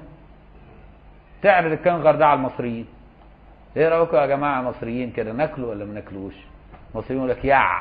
تعرض الكنغر ده على المصريين ايه رايكم يا جماعه مصريين كده ناكله ولا ما ناكلوش المصريين يقول لك يع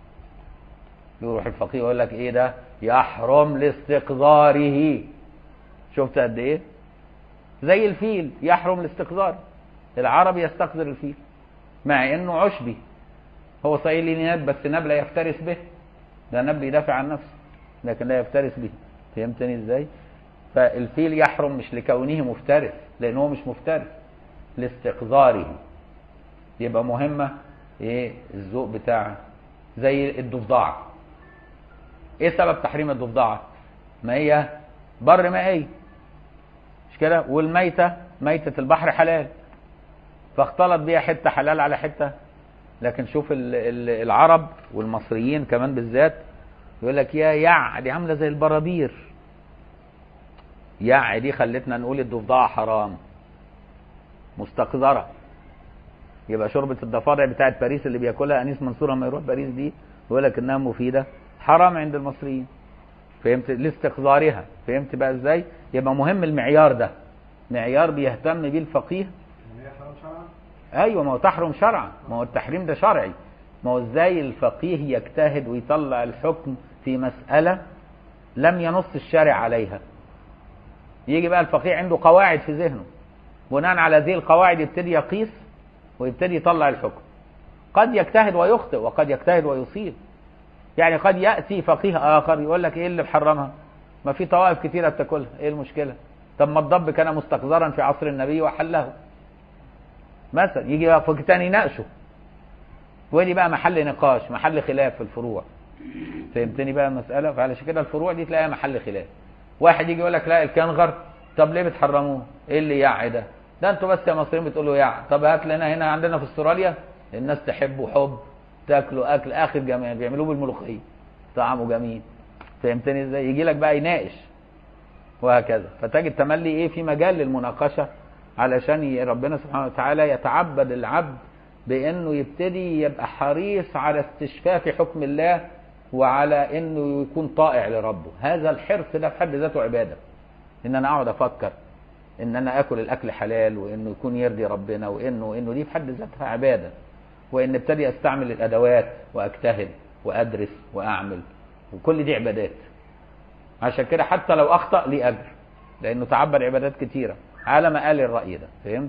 يروح الفقيه يقول لك ايه ده يحرم لاستقذاره شفت قد ايه زي الفيل يحرم الاستقذار العربي يستقذر الفيل مع انه عشبي هو صحيح ليه ناب بس ناب لا يفترس به ده ناب بيدافع عن نفسه لكن لا يفترس به فهمتني ازاي فالفيل يحرم مش لكونه مفترس لان هو مش مفترس لاستقذاره يبقى مهمة ايه الذوق بتاعها زي الضفدعة ايه سبب تحريم الضفدعة ما هي بر مائية مش كده والميتة ميتة البحر حلال فاختلط بيها حتة حلال على حتة لكن شوف ال- ال- العرب والمصريين كمان بالذات يقول لك يا يع دي عاملة زي البرابير يع دي خلتنا نقول الضفدعة حرام مستقذرة يبقى شوربة الضفادع بتاعت باريس اللي بياكلها أنيس منصور لما يروح باريس دي يقول لك إنها مفيدة حرام عند المصريين فهمت لاستقذارها فهمت بقى ازاي يبقى مهم المعيار ده معيار بيهتم بيه الفقيه هي حرام شرعا ايوه ما هو تحرم شرعا ما هو التحريم ده شرعي ما هو ازاي الفقيه يجتهد ويطلع الحكم في مسألة لم ينص الشارع عليها يجي بقى الفقيه عنده قواعد في ذهنه بناء على هذه القواعد يبتدي يقيس ويبتدي يطلع الحكم قد يجتهد ويخطئ وقد يجتهد ويصيب يعني قد يأتي فقيه آخر يقول لك إيه اللي محرمها ما في طوائف كتيرة بتاكلها إيه المشكلة طب ما الضب كان مستقذرا في عصر النبي وحله مثلا يجي بقى فقيه تاني يناقشه ودي بقى محل نقاش محل خلاف في الفروع فهمتني بقى المسألة فعلشان كده الفروع دي تلاقيها محل خلاف واحد يجي يقول لك لا الكنغر طب ليه بتحرموه ايه اللي يع ده ده انتوا بس يا مصريين بتقولوا يع طب هات لنا هنا عندنا في استراليا الناس تحبه حب تاكلوا اكل اخر جمال بيعملوه بالملوخيه طعمه جميل فهمتني ازاي يجي لك بقى يناقش وهكذا فتجد تملي ايه في مجال للمناقشه علشان ي- ربنا سبحانه وتعالى يتعبد العبد بانه يبتدي يبقى حريص على استشفاف حكم الله وعلى انه يكون طائع لربه هذا الحرص ده في حد ذاته عباده ان انا اقعد افكر ان انا اكل الاكل حلال وانه يكون يرضي ربنا وانه وانه دي في حد ذاتها عباده وان ابتدي استعمل الادوات واجتهد وادرس واعمل وكل دي عبادات عشان كده حتى لو اخطا لي اجر لانه تعبد عبادات كتيره على ما قال الراي ده فهمت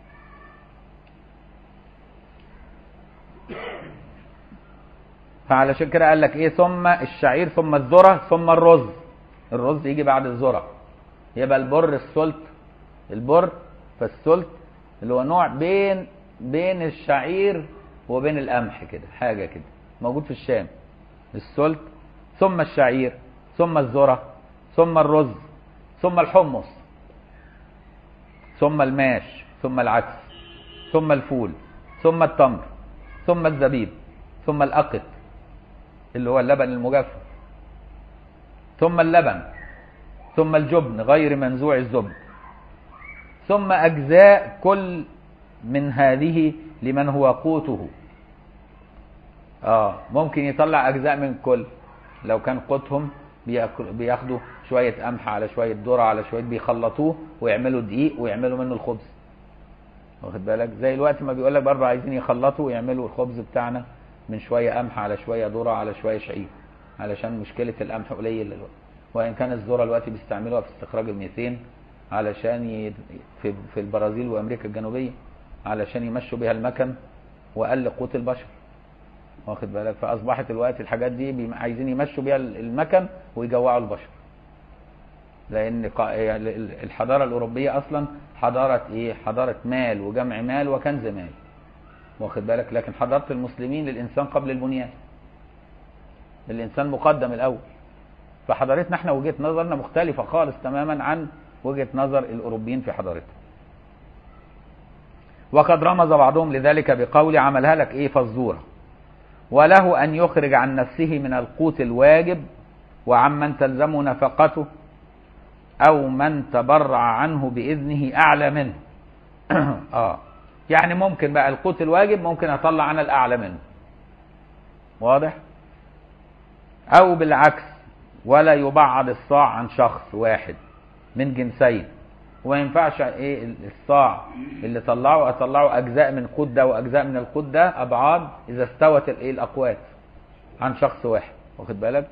فعلشان كده قال لك ايه ثم الشعير ثم الذره ثم الرز الرز يجي بعد الذره يبقى البر السلت البر فالسلت اللي هو نوع بين بين الشعير وبين القمح كده حاجه كده موجود في الشام السلت ثم الشعير ثم الذره ثم الرز ثم الحمص ثم الماش ثم العدس ثم الفول ثم التمر ثم الزبيب ثم الأقط اللي هو اللبن المجفف ثم اللبن ثم الجبن غير منزوع الزبن ثم أجزاء كل من هذه لمن هو قوته اه ممكن يطلع أجزاء من كل لو كان قوتهم بياكل- بياخدوا شوية قمح على شوية ذرة على شوية بيخلطوه ويعملوا دقيق ويعملوا منه الخبز واخد بالك زي الوقت ما بيقول لك برضه عايزين يخلطوا ويعملوا الخبز بتاعنا من شويه قمح على شويه ذره على شويه شعير علشان مشكله القمح قليل دلوقتي وان كان الذره دلوقتي بيستعملوها في استخراج الميثين علشان ي... في في البرازيل وامريكا الجنوبيه علشان يمشوا بيها المكن وقل قوت البشر واخد بالك فاصبحت الوقت الحاجات دي بي- عايزين يمشوا بيها المكن ويجوعوا البشر لان قا- يعني الحضاره الاوروبيه اصلا حضاره ايه حضاره مال وجمع مال وكنز مال واخد بالك لكن حضاره المسلمين للانسان قبل البنيان الانسان مقدم الاول فحضارتنا احنا وجهه نظرنا مختلفه خالص تماما عن وجهه نظر الاوروبيين في حضارتهم وقد رمز بعضهم لذلك بقول عملها لك ايه فزوره وله ان يخرج عن نفسه من القوت الواجب وعمن تلزمه نفقته او من تبرع عنه باذنه اعلى منه اه يعني ممكن بقى القوت الواجب ممكن اطلع انا الاعلى منه واضح او بالعكس ولا يبعض الصاع عن شخص واحد من جنسين وما ينفعش ايه الصاع اللي طلعه اطلعه اجزاء من قوت ده واجزاء من القوت ده ابعاد اذا استوت الايه الاقوات عن شخص واحد واخد بالك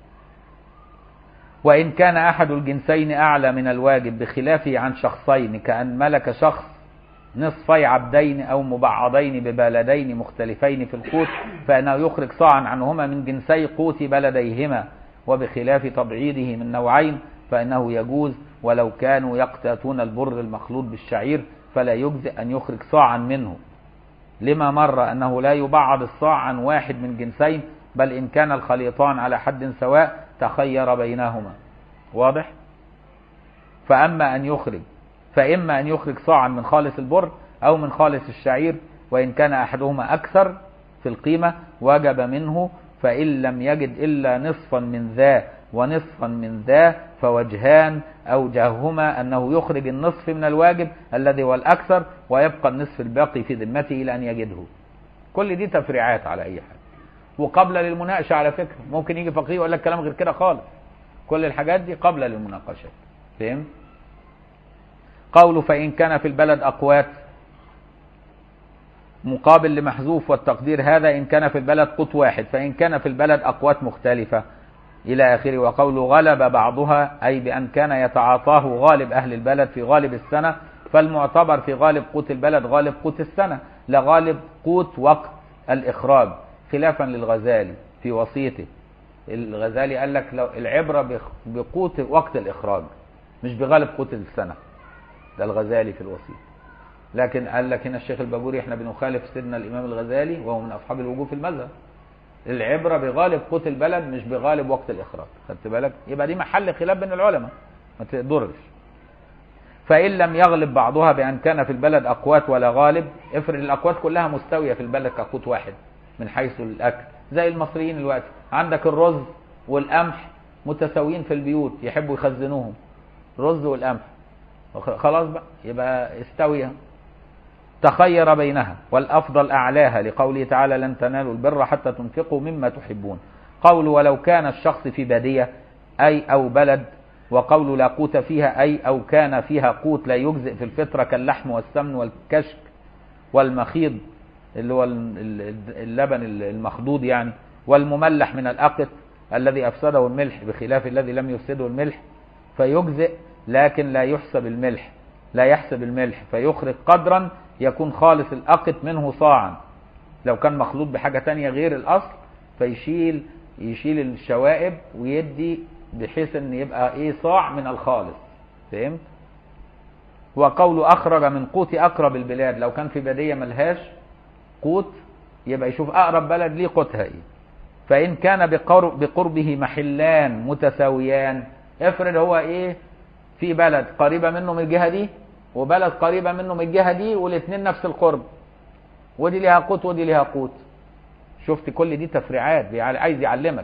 وإن كان أحد الجنسين أعلى من الواجب بخلافه عن شخصين كأن ملك شخص نصفي عبدين أو مبعضين ببلدين مختلفين في القوت فإنه يخرج صاعا عنهما من جنسي قوت بلديهما وبخلاف تبعيضه من نوعين فإنه يجوز ولو كانوا يقتاتون البر المخلوط بالشعير فلا يجزئ أن يخرج صاعا منه لما مر أنه لا يبعض الصاع عن واحد من جنسين بل إن كان الخليطان على حد سواء تخير بينهما واضح فأما أن يخرج فإما أن يخرج صاعا من خالص البر أو من خالص الشعير وإن كان أحدهما أكثر في القيمة وجب منه فإن لم يجد إلا نصفا من ذا ونصفا من ذا فوجهان أوجههما أنه يخرج النصف من الواجب الذي هو الأكثر ويبقى النصف الباقي في ذمته إلى أن يجده كل دي تفريعات على أي حاجة وقبل للمناقشة على فكرة ممكن يجي فقيه يقول لك كلام غير كده خالص كل الحاجات دي قبل للمناقشات فهم قوله فإن كان في البلد أقوات مقابل لمحذوف والتقدير هذا إن كان في البلد قوت واحد فإن كان في البلد أقوات مختلفة إلى آخره وقوله غلب بعضها أي بأن كان يتعاطاه غالب أهل البلد في غالب السنة فالمعتبر في غالب قوت البلد غالب قوت السنة لا غالب قوت وقت الإخراج خلافا للغزالي في وصيته الغزالي قال لك لو العبرة بخ- بقوت وقت الإخراج مش بغالب قوت السنة ده الغزالي في الوصية لكن قال لك هنا الشيخ الباجوري احنا بنخالف سيدنا الإمام الغزالي وهو من أصحاب الوجوه في المذهب العبرة بغالب قوت البلد مش بغالب وقت الإخراج خدت بالك يبقى دي محل خلاف بين العلماء ما تقدرش فإن لم يغلب بعضها بأن كان في البلد أقوات ولا غالب افرض الأقوات كلها مستوية في البلد كقوت واحد من حيث الأكل زي المصريين دلوقتي عندك الرز والقمح متساويين في البيوت يحبوا يخزنوهم رز والقمح وخ- خلاص بقى يبقى استوية تخير بينها والأفضل أعلاها لقوله تعالى لن تنالوا البر حتى تنفقوا مما تحبون قول ولو كان الشخص في بادية أي أو بلد وقول لا قوت فيها أي أو كان فيها قوت لا يجزئ في الفطرة كاللحم والسمن والكشك والمخيض اللي هو ال- ال- اللبن المخضوض يعني والمملح من الأقط الذي أفسده الملح بخلاف الذي لم يفسده الملح فيجزئ لكن لا يحسب الملح لا يحسب الملح فيخرج قدرا يكون خالص الأقط منه صاعا لو كان مخلوط بحاجة تانية غير الأصل فيشيل يشيل الشوائب ويدي بحيث ان يبقى ايه صاع من الخالص فهمت وقول اخرج من قوت اقرب البلاد لو كان في بديه ملهاش قوت يبقى يشوف اقرب بلد ليه قوتها ايه فان كان بقرب بقربه محلان متساويان افرض هو ايه في بلد قريبه منه من الجهه دي وبلد قريبه منه من الجهه دي والاثنين نفس القرب ودي ليها قوت ودي ليها قوت شفت كل دي تفريعات بيع- عايز يعلمك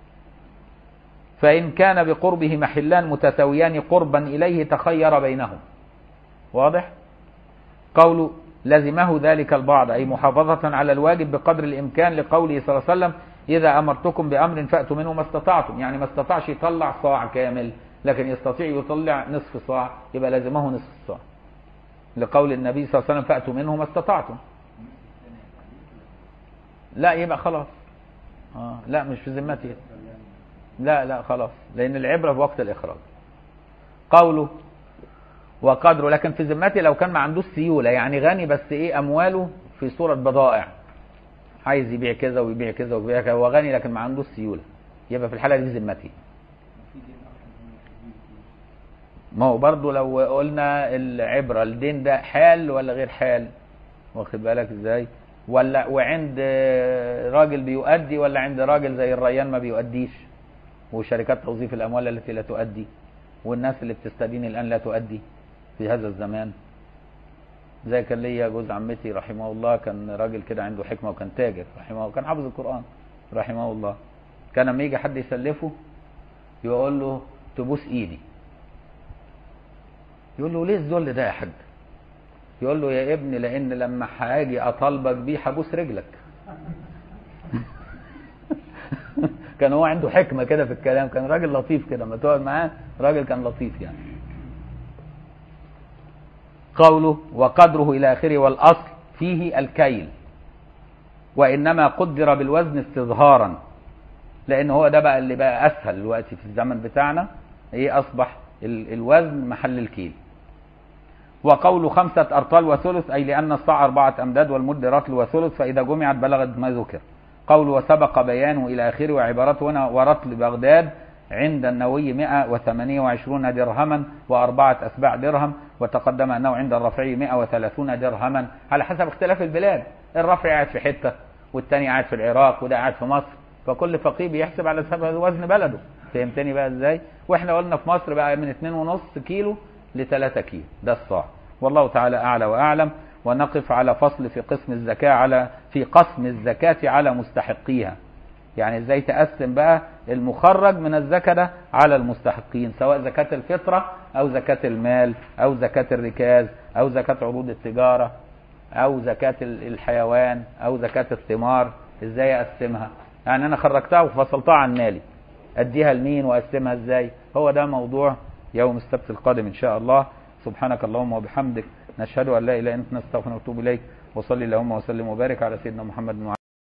فإن كان بقربه محلان متساويان قربا إليه تخير بينهم واضح قول لزمه ذلك البعض أي محافظة على الواجب بقدر الإمكان لقوله صلى الله عليه وسلم إذا أمرتكم بأمر فأتوا منه ما استطعتم يعني ما استطاعش يطلع صاع كامل لكن يستطيع يطلع نصف صاع يبقى لازمه نصف الصاع لقول النبي صلى الله عليه وسلم فأتوا منه ما استطعتم لا يبقى خلاص آه لا مش في ذمتي لا لا خلاص لأن العبرة في وقت الإخراج قوله وقدره لكن في ذمتي لو كان ما عندوش سيولة يعني غني بس إيه أمواله في صورة بضائع عايز يبيع كذا ويبيع كذا ويبيع كذا هو غني لكن ما عندوش سيولة يبقى في الحالة دي ذمتي ما هو برضه لو قلنا العبرة الدين ده حال ولا غير حال واخد بالك ازاي ولا وعند راجل بيؤدي ولا عند راجل زي الريان ما بيؤديش وشركات توظيف الاموال التي لا تؤدي والناس اللي بتستدين الان لا تؤدي في هذا الزمان زي كان ليا جوز عمتي رحمه الله كان راجل كده عنده حكمه وكان تاجر رحمه الله كان حافظ القران رحمه الله كان لما يجي حد يسلفه يقول له تبوس ايدي يقول له ليه الذل ده يا حاج يقول له يا ابني لان لما هاجي اطالبك بيه هبوس رجلك كان هو عنده حكمه كده في الكلام كان راجل لطيف كده لما تقعد معاه راجل كان لطيف يعني قوله وقدره الى اخره والاصل فيه الكيل وانما قدر بالوزن استظهارا لان هو ده بقى اللي بقى اسهل دلوقتي في الزمن بتاعنا ايه اصبح الوزن محل الكيل وقول خمسة أرطال وثلث أي لأن الصاع أربعة أمداد والمد رطل وثلث فإذا جمعت بلغت ما ذكر قول وسبق بيانه إلى آخره وعبارته هنا ورطل بغداد عند النووي 128 درهما وأربعة أسباع درهم وتقدم أنه عند الرفعي 130 درهما على حسب اختلاف البلاد الرفعي قاعد في حتة والتاني قاعد في العراق وده قاعد في مصر فكل فقيه بيحسب على حسب وزن بلده فهمتني بقى ازاي واحنا قلنا في مصر بقى من 2.5 كيلو ل 3 كيلو ده الصاع والله تعالى اعلى واعلم ونقف على فصل في قسم الزكاة على في قسم الزكاة على مستحقيها يعني ازاي تقسم بقى المخرج من الزكاة ده على المستحقين سواء زكاة الفطرة او زكاة المال او زكاة الركاز او زكاة عروض التجارة او زكاة الحيوان او زكاة الثمار ازاي اقسمها يعني انا خرجتها وفصلتها عن مالي اديها لمين واقسمها ازاي هو ده موضوع يوم السبت القادم ان شاء الله سبحانك اللهم وبحمدك نشهد ان لا اله الا انت نستغفرك ونتوب اليك وصلي اللهم وسلم وبارك على سيدنا محمد وعلى